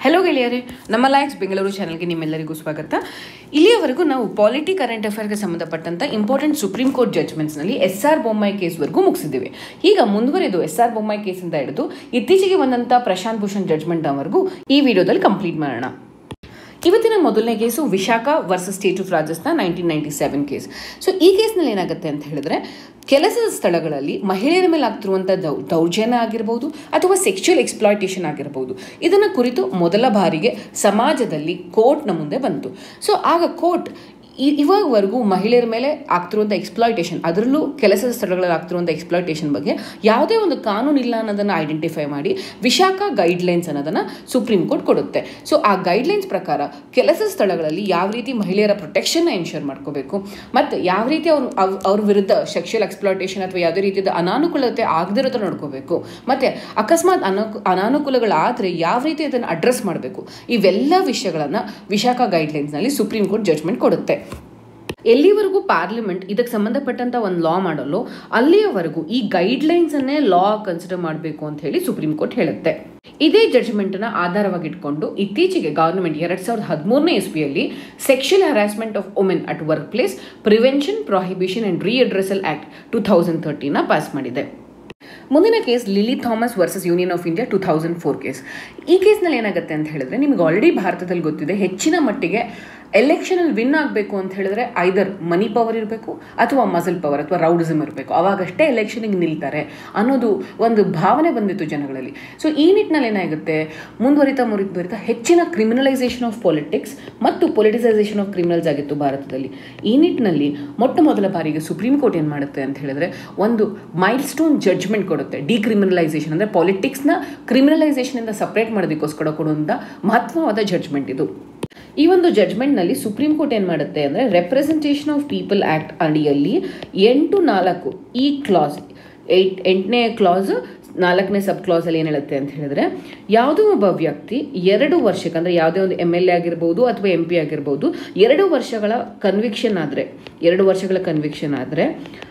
hello ಗೆಳೆಯರೇ ನಮ್ಮ likes Bengaluru ಚಾನಲ್ಗೆ ನಿಮ್ಮೆಲ್ಲರಿಗೂ ಸ್ವಾಗತ ಇಲ್ಲಿಯವರೆಗೂ ನಾವು ಪಾಲಿಟಿ ಕರೆಂಟ್ ಅಫೇರ್ಗೆ ಸಂಬಂಧಪಟ್ಟಂತ ಇಂಪಾರ್ಟೆಂಟ್ ಸುಪ್ರೀಂ ಕೋರ್ಟ್ ಜಡ್ಜ್ಮೆಂಟ್ಸ್ನಲ್ಲಿ ಎಸ್ ಆರ್ ಬೊಮ್ಮಾಯಿ ಕೇಸ್ವರೆಗೂ ಮುಗಿಸಿದ್ದೇವೆ ಈಗ ಮುಂದುವರೆದು ಎಸ್ ಆರ್ ಬೊಮ್ಮಾಯಿ ಕೇಸಿಂದ ಹಿಡಿದು ಇತ್ತೀಚೆಗೆ ಬಂದಂಥ ಪ್ರಶಾಂತ್ ಭೂಷಣ್ ಜಡ್ಜ್ಮೆಂಟ್ವರೆಗೂ ಈ ವಿಡಿಯೋದಲ್ಲಿ ಕಂಪ್ಲೀಟ್ ಮಾಡೋಣ ಇವತ್ತಿನ ಮೊದಲನೇ case Vishakha versus state of Rajasthan nineteen ninety seven case so ಈ ಕೇಸ್ನಲ್ಲಿ ಏನಾಗುತ್ತೆ ಅಂತ ಹೇಳಿದ್ರೆ ಕೆಲಸದ ಸ್ಥಳಗಳಲ್ಲಿ ಮಹಿಳೆಯರ ಮೇಲೆ ಆಗ್ತಿರುವಂಥ ದೌ ದೌರ್ಜನ್ಯ ಆಗಿರ್ಬೋದು ಅಥವಾ ಸೆಕ್ಷುವಲ್ ಎಕ್ಸ್ಪ್ಲಾಯ್ಟೇಷನ್ ಆಗಿರ್ಬೋದು ಇದನ್ನು ಕುರಿತು ಮೊದಲ ಬಾರಿಗೆ ಸಮಾಜದಲ್ಲಿ ಕೋರ್ಟ್ನ ಮುಂದೆ ಬಂತು ಸೊ ಆಗ ಕೋರ್ಟ್ ಇ- ಇವಾಗವರೆಗೂ ಮಹಿಳೆಯರ ಮೇಲೆ ಆಗ್ತಿರುವಂಥ ಎಕ್ಸ್ಪ್ಲಾಯ್ಟೇಷನ್ ಅದರಲ್ಲೂ ಕೆಲಸದ ಸ್ಥಳಗಳಲ್ಲಿ ಆಗ್ತಿರುವಂಥ ಎಕ್ಸ್ಪ್ಲಾಯ್ಟೇಷನ್ ಬಗ್ಗೆ ಯಾವುದೇ ಒಂದು ಕಾನೂನು ಇಲ್ಲ ಅನ್ನೋದನ್ನು ಐಡೆಂಟಿಫೈ ಮಾಡಿ ವಿಶಾಖ ಗೈಡ್ಲೈನ್ಸ್ ಅನ್ನೋದನ್ನು ಸುಪ್ರೀಂ ಕೋರ್ಟ್ ಕೊಡುತ್ತೆ ಸೊ ಆ ಗೈಡ್ಲೈನ್ಸ್ ಪ್ರಕಾರ ಕೆಲಸದ ಸ್ಥಳಗಳಲ್ಲಿ ಯಾವ ರೀತಿ ಮಹಿಳೆಯರ ಪ್ರೊಟೆಕ್ಷನ್ನ ಎನ್ಶೋರ್ ಮಾಡ್ಕೋಬೇಕು ಮತ್ತು ಯಾವ ರೀತಿ ಅವ್ರು ಅವ್- ಅವ್ರ ವಿರುದ್ಧ ಸೆಕ್ಷುವಲ್ ಎಕ್ಸ್ಪ್ಲಾಯ್ಟೇಷನ್ ಅಥವಾ ಯಾವುದೇ ರೀತಿಯ ಅನಾನುಕೂಲತೆ ಆಗದಿರೋ ಥರ ನೋಡ್ಕೋಬೇಕು ಮತ್ತು ಅಕಸ್ಮಾತ್ ಅನಾಕು ಅನಾನುಕೂಲಗಳಾದರೆ ಯಾವ ರೀತಿ ಅದನ್ನು ಅಡ್ರೆಸ್ ಮಾಡಬೇಕು ಇವೆಲ್ಲ ವಿಷಯಗಳನ್ನು ವಿಶಾಖ ಗೈಡ್ಲೈನ್ಸ್ನಲ್ಲಿ ಸುಪ್ರೀಂ ಕೋರ್ಟ್ ಜಡ್ಜ್ಮೆಂಟ್ ಕೊಡುತ್ತೆ ಎಲ್ಲಿವರೆಗೂ ಪಾರ್ಲಿಮೆಂಟ್ ಇದಕ್ಕೆ ಸಂಬಂಧಪಟ್ಟಂತ ಒಂದು ಲಾ ಮಾಡಲು ಅಲ್ಲಿಯವರೆಗೂ ಈ ಗೈಡ್ಲೈನ್ಸನ್ನೇ ಲಾ ಕನ್ಸಿಡರ್ ಮಾಡಬೇಕು ಅಂತ ಹೇಳಿ ಸುಪ್ರೀಂ ಕೋರ್ಟ್ ಹೇಳುತ್ತೆ ಇದೇ ಜಡ್ಜ್ಮೆಂಟ್ನ ಆಧಾರವಾಗಿ ಇಟ್ಕೊಂಡು ಇತ್ತೀಚೆಗೆ ಗವರ್ನಮೆಂಟ್ ಎರಡ್ ಸಾವಿರದ ಹದಿಮೂರನೇ ಇಸ್ವಿಯಲ್ಲಿ sexual harassment of women at work place prevention prohibition and redressal act two thousand ತರ್ಟಿನ ಪಾಸ್ ಮಾಡಿದೆ ಮುಂದಿನ case Lily Thomas versus union of India two thousand four case ಈ ಕೇಸ್ನಲ್ಲಿ ಏನಾಗುತ್ತೆ ಅಂತ ಹೇಳಿದ್ರೆ ನಿಮ್ಗೆ ಆಲ್ರೆಡಿ ಭಾರತದಲ್ಲಿ ಗೊತ್ತಿದೆ ಹೆಚ್ಚಿನ ಮಟ್ಟಿಗೆ ಎಲೆಕ್ಷನಲ್ಲಿ ವಿನ್ ಆಗಬೇಕು ಅಂತ ಹೇಳಿದ್ರೆ ಐದರ್ ಮನಿ ಪವರ್ ಇರಬೇಕು ಅಥವಾ ಮಸಲ್ ಪವರ್ ಅಥವಾ ರೌಡಿಸಮ್ ಇರಬೇಕು ಅವಾಗಷ್ಟೇ ಎಲೆಕ್ಷನಿಗೆ ನಿಲ್ತಾರೆ ಅನ್ನೋದು ಒಂದು ಭಾವನೆ ಬಂದಿತ್ತು ಜನಗಳಲ್ಲಿ ಸೊ ಈ ನಿಟ್ಟಿನಲ್ಲಿ ಏನಾಗುತ್ತೆ ಮುಂದುವರಿತಾ ಮುಂದುವರಿತಾ ಹೆಚ್ಚಿನ ಕ್ರಿಮಿನಲೈಸೇಷನ್ ಆಫ್ ಪಾಲಿಟಿಕ್ಸ್ ಮತ್ತು ಪೊಲಿಟಿಸೈಸೇಷನ್ ಆಫ್ ಕ್ರಿಮಿನಲ್ಸ್ ಆಗಿತ್ತು ಭಾರತದಲ್ಲಿ ಈ ನಿಟ್ಟಿನಲ್ಲಿ ಮೊಟ್ಟ ಮೊದಲ ಬಾರಿಗೆ ಸುಪ್ರೀಂ ಕೋರ್ಟ್ ಏನು ಮಾಡುತ್ತೆ ಅಂತ ಹೇಳಿದ್ರೆ ಒಂದು ಮೈಲ್ ಸ್ಟೋನ್ ಜಡ್ಜ್ಮೆಂಟ್ ಕೊಡುತ್ತೆ ಡಿಕ್ರಿಮಿನಲೈಸೇಷನ್ ಅಂದರೆ ಪಾಲಿಟಿಕ್ಸ್ನ ಕ್ರಿಮಿನಲೈಸೇಷನಿಂದ ಸಪ್ರೇಟ್ ಮಾಡೋದಕ್ಕೋಸ್ಕರ ಕೊಡುವಂಥ ಮಹತ್ವವಾದ ಜಡ್ಜ್ಮೆಂಟ್ ಇದು ಈ ಒಂದು ಜಡ್ಜ್ಮೆಂಟ್ನಲ್ಲಿ ಸುಪ್ರೀಂ ಕೋರ್ಟ್ ಏನು ಮಾಡುತ್ತೆ ಅಂದರೆ ರೆಪ್ರೆಸೆಂಟೇಷನ್ ಆಫ್ ಪೀಪಲ್ ಆ್ಯಕ್ಟ್ ಅಡಿಯಲ್ಲಿ ಎಂಟು ನಾಲ್ಕು ಈ ಕ್ಲಾಸ್ ಏಟ್ ಎಂಟನೇ ಕ್ಲಾಸ್ ನಾಲ್ಕನೇ ಸಬ್ ಕ್ಲಾಸಲ್ಲಿ ಏನು ಹೇಳುತ್ತೆ ಅಂತ ಹೇಳಿದ್ರೆ ಯಾವುದೋ ಒಬ್ಬ ವ್ಯಕ್ತಿ ಎರಡು ವರ್ಷಕ್ಕೆ ಅಂದರೆ ಯಾವುದೇ ಒಂದು ಎಮ್ ಎಲ್ ಎ ಆಗಿರ್ಬೋದು ಅಥವಾ ಎಂ ಪಿ ಆಗಿರ್ಬೋದು ಎರಡು ವರ್ಷಗಳ ಕನ್ವಿಕ್ಷನ್ ಆದರೆ ಎರಡು ವರ್ಷಗಳ ಕನ್ವಿಕ್ಷನ್ ಆದರೆ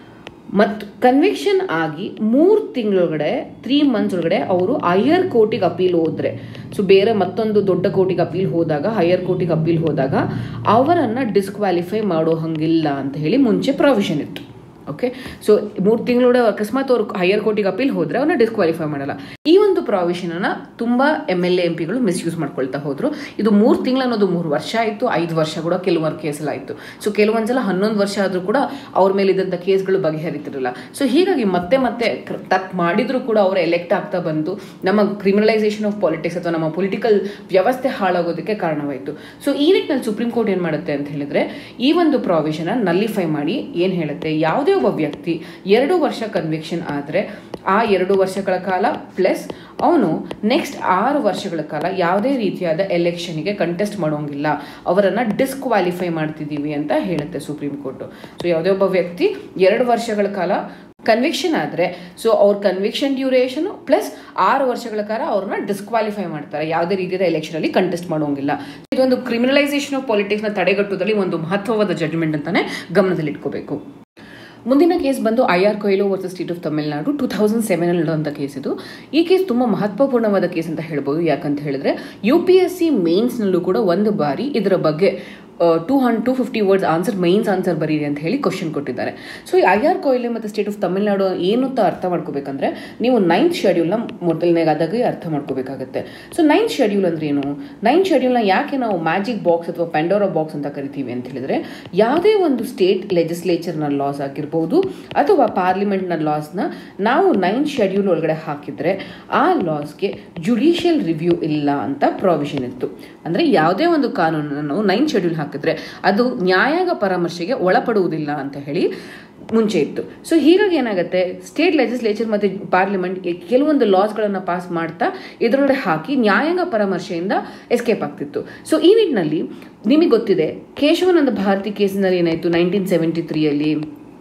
ಮತ್ತು ಕನ್ವಿಕ್ಷನ್ ಆಗಿ ಮೂರು ತಿಂಗಳೊಳಗಡೆ ತ್ರೀ ಮಂತ್ಸ್ ಒಳಗಡೆ ಅವರು ಹೈಯರ್ ಕೋರ್ಟಿಗೆ ಅಪೀಲ್ ಹೋದ್ರೆ ಸೊ ಬೇರೆ ಮತ್ತೊಂದು ದೊಡ್ಡ ಕೋರ್ಟಿಗೆ ಅಪೀಲ್ ಹೋದಾಗ ಹೈಯರ್ ಕೋರ್ಟಿಗೆ ಅಪೀಲ್ ಹೋದಾಗ ಅವರನ್ನು ಡಿಸ್ಕ್ವಾಲಿಫೈ ಮಾಡೋ ಹಂಗಿಲ್ಲ ಅಂತ ಹೇಳಿ ಮುಂಚೆ ಪ್ರಾವಿಷನ್ ಇತ್ತು ಓಕೆ ಸೊ ಮೂರು ತಿಂಗಳೊಳಗೆ ಅಕಸ್ಮಾತ್ ಅವ್ರು ಹೈಯರ್ ಕೋರ್ಟಿಗೆ ಅಪೀಲ್ ಹೋದ್ರೆ ಅವ್ರನ್ನ ಡಿಸ್ಕ್ವಾಲಿಫೈ ಮಾಡಲ್ಲ ಈ ಒಂದು ಪ್ರಾವಿಷನನ್ನು ತುಂಬ ಎಮ್ ಎಲ್ ಎ ಎಂ ಪಿಗಳು ಮಿಸ್ಯೂಸ್ ಮಾಡ್ಕೊಳ್ತಾ ಹೋದ್ರು ಇದು ಮೂರು ತಿಂಗಳು ಅನ್ನೋದು ಮೂರು ವರ್ಷ ಆಯಿತು ಐದು ವರ್ಷ ಕೂಡ ಕೆಲವೊಂದು ಕೇಸಲ್ಲಿ ಆಯಿತು ಸೊ ಕೆಲವೊಂದ್ಸಲ ಹನ್ನೊಂದು ವರ್ಷ ಆದರೂ ಕೂಡ ಅವ್ರ ಮೇಲೆ ಇದ್ದಂಥ ಕೇಸ್ಗಳು ಬಗೆಹರಿತಿರಲಿಲ್ಲ ಸೊ ಹೀಗಾಗಿ ಮತ್ತೆ ಮತ್ತೆ ತಪ್ಪು ಮಾಡಿದ್ರು ಕೂಡ ಅವರು ಎಲೆಕ್ಟ್ ಆಗ್ತಾ ಬಂದು ನಮ್ಮ ಕ್ರಿಮಿನಲೈಸೇಷನ್ ಆಫ್ ಪಾಲಿಟಿಕ್ಸ್ ಅಥವಾ ನಮ್ಮ ಪೊಲಿಟಿಕಲ್ ವ್ಯವಸ್ಥೆ ಹಾಳಾಗೋದಕ್ಕೆ ಕಾರಣವಾಯಿತು ಸೊ ಈ ನಿಟ್ಟಿನಲ್ಲಿ ಸುಪ್ರೀಂ ಕೋರ್ಟ್ ಏನು ಮಾಡುತ್ತೆ ಅಂತ ಹೇಳಿದ್ರೆ ಈ ಒಂದು ಪ್ರಾವಿಷನ್ ನಲ್ಲಿಫೈ ಮಾಡಿ ಏನು ಹೇಳುತ್ತೆ ಯಾವುದೇ ಒಬ್ಬ ವ್ಯಕ್ತಿ ಎರಡು ವರ್ಷ ಕನ್ವಿಕ್ಷನ್ ಆದರೆ ಆ ಎರಡು ವರ್ಷಗಳ ಕಾಲ ಪ್ಲಸ್ ಅವನು ನೆಕ್ಸ್ಟ್ ಆರು ವರ್ಷಗಳ ಕಾಲ ಯಾವುದೇ ರೀತಿಯಾದ ಎಲೆಕ್ಷನ್ಗೆ ಕಂಟೆಸ್ಟ್ ಮಾಡೋಂಗಿಲ್ಲ ಅವರನ್ನು ಡಿಸ್ಕ್ವಾಲಿಫೈ ಮಾಡ್ತಿದ್ದೀವಿ ಅಂತ ಹೇಳುತ್ತೆ ಸುಪ್ರೀಂ ಕೋರ್ಟು ಸೊ ಯಾವುದೇ ಒಬ್ಬ ವ್ಯಕ್ತಿ ಎರಡು ವರ್ಷಗಳ ಕಾಲ ಕನ್ವಿಕ್ಷನ್ ಆದರೆ ಸೊ ಅವ್ರ ಕನ್ವಿಕ್ಷನ್ ಡ್ಯೂರೇಷನ್ ಪ್ಲಸ್ ಆರು ವರ್ಷಗಳ ಕಾಲ ಅವ್ರನ್ನ ಡಿಸ್ಕ್ವಾಲಿಫೈ ಮಾಡ್ತಾರೆ ಯಾವುದೇ ರೀತಿಯಾದ ಎಲೆಕ್ಷನಲ್ಲಿ ಕಂಟೆಸ್ಟ್ ಮಾಡೋಂಗಿಲ್ಲ ಇದೊಂದು ಕ್ರಿಮಿನಲೈಸೇಷನ್ ಆಫ್ ಪಾಲಿಟಿಕ್ಸ್ನ ತಡೆಗಟ್ಟುವುದರಲ್ಲಿ ಒಂದು ಮಹತ್ವವಾದ ಜಡ್ಜ್ಮೆಂಟ್ ಅಂತಾನೆ ಗಮನದಲ್ಲಿಟ್ಕೋಬೇಕು ಮುಂದಿನ ಕೇಸ್ ಬಂದು I R Coelho versus state of Tamil Nadu two thousand ಸೆವೆನಲ್ಲಿ ನಡೆದಂಥ ಕೇಸ್ ಇದು ಈ ಕೇಸ್ ತುಂಬ ಮಹತ್ವಪೂರ್ಣವಾದ ಕೇಸ್ ಅಂತ ಹೇಳ್ಬೋದು ಯಾಕಂತ ಹೇಳಿದ್ರೆ ಯು ಪಿ ಎಸ್ ಸಿ ಮೇನ್ಸ್ನಲ್ಲೂ ಕೂಡ ಒಂದು ಬಾರಿ ಇದರ ಬಗ್ಗೆ two hundred to fifty words answer mains answer ಬರೀರಿ ಅಂತ ಹೇಳಿ ಕ್ವಶನ್ ಕೊಟ್ಟಿದ್ದಾರೆ ಸೊ ಈ ಐ ಆರ್ ಕೊಯ್ಲೆ ಮತ್ತು ಸ್ಟೇಟ್ ಆಫ್ ತಮಿಳುನಾಡು ಏನು ಅಂತ ಅರ್ಥ ಮಾಡ್ಕೋಬೇಕಂದ್ರೆ ನೀವು ನೈನ್ತ್ ಶೆಡ್ಯೂಲ್ನ ಮೊದಲನೇಗಾದಾಗೆ ಅರ್ಥ ಮಾಡ್ಕೋಬೇಕಾಗುತ್ತೆ ಸೊ ನೈನ್ತ್ ಶೆಡ್ಯೂಲ್ ಅಂದ್ರೆ ಏನು ನೈನ್ತ್ ಶೆಡ್ಯೂಲ್ನ ಯಾಕೆ ನಾವು ಮ್ಯಾಜಿಕ್ ಬಾಕ್ಸ್ ಅಥವಾ ಪೆಂಡೋರಾ ಬಾಕ್ಸ್ ಅಂತ ಕರಿತೀವಿ ಅಂತ ಹೇಳಿದ್ರೆ ಯಾವುದೇ ಒಂದು ಸ್ಟೇಟ್ ಲೆಜಿಸ್ಲೇಚರ್ನ ಲಾಸ್ ಆಗಿರ್ಬೋದು ಅಥವಾ ಪಾರ್ಲಿಮೆಂಟ್ನ ಲಾಸ್ನ ನಾವು ನೈನ್ತ್ ಶೆಡ್ಯೂಲ್ ಒಳಗಡೆ ಹಾಕಿದರೆ ಆ ಲಾಸ್ಗೆ ಜುಡಿಷಿಯಲ್ ರಿವ್ಯೂ ಇಲ್ಲ ಅಂತ ಪ್ರಾವಿಷನ್ ಇತ್ತು ಅಂದರೆ ಯಾವುದೇ ಒಂದು ಕಾನೂನನ್ನು ನಾವು ನೈನ್ತ್ ಶೆಡ್ಯೂಲ್ ಹಾಕಿದ್ರೆ ಅದು ನ್ಯಾಯಾಂಗ ಪರಾಮರ್ಶೆಗೆ ಒಳಪಡುವುದಿಲ್ಲ ಅಂತ ಹೇಳಿ ಮುಂಚೆ ಇತ್ತು ಸೊ ಹೀಗಾಗಿ ಏನಾಗುತ್ತೆ ಸ್ಟೇಟ್ ಲೆಜಿಸ್ಲೇಚರ್ ಮತ್ತು ಪಾರ್ಲಿಮೆಂಟ್ ಕೆಲವೊಂದು ಲಾಸ್ಗಳನ್ನು ಪಾಸ್ ಮಾಡ್ತಾ ಇದರೊಳಗೆ ಹಾಕಿ ನ್ಯಾಯಾಂಗ ಪರಾಮರ್ಶೆಯಿಂದ ಎಸ್ಕೇಪ್ ಆಗ್ತಿತ್ತು ಸೊ ಈ ನಿಟ್ಟಿನಲ್ಲಿ ನಿಮಗೆ ಗೊತ್ತಿದೆ ಕೇಶವಾನಂದ ಭಾರತಿ ಕೇಸಿನಲ್ಲಿ ಏನಾಯಿತು ನೈನ್ಟೀನ್ ಸೆವೆಂಟಿ ತ್ರೀಯಲ್ಲಿ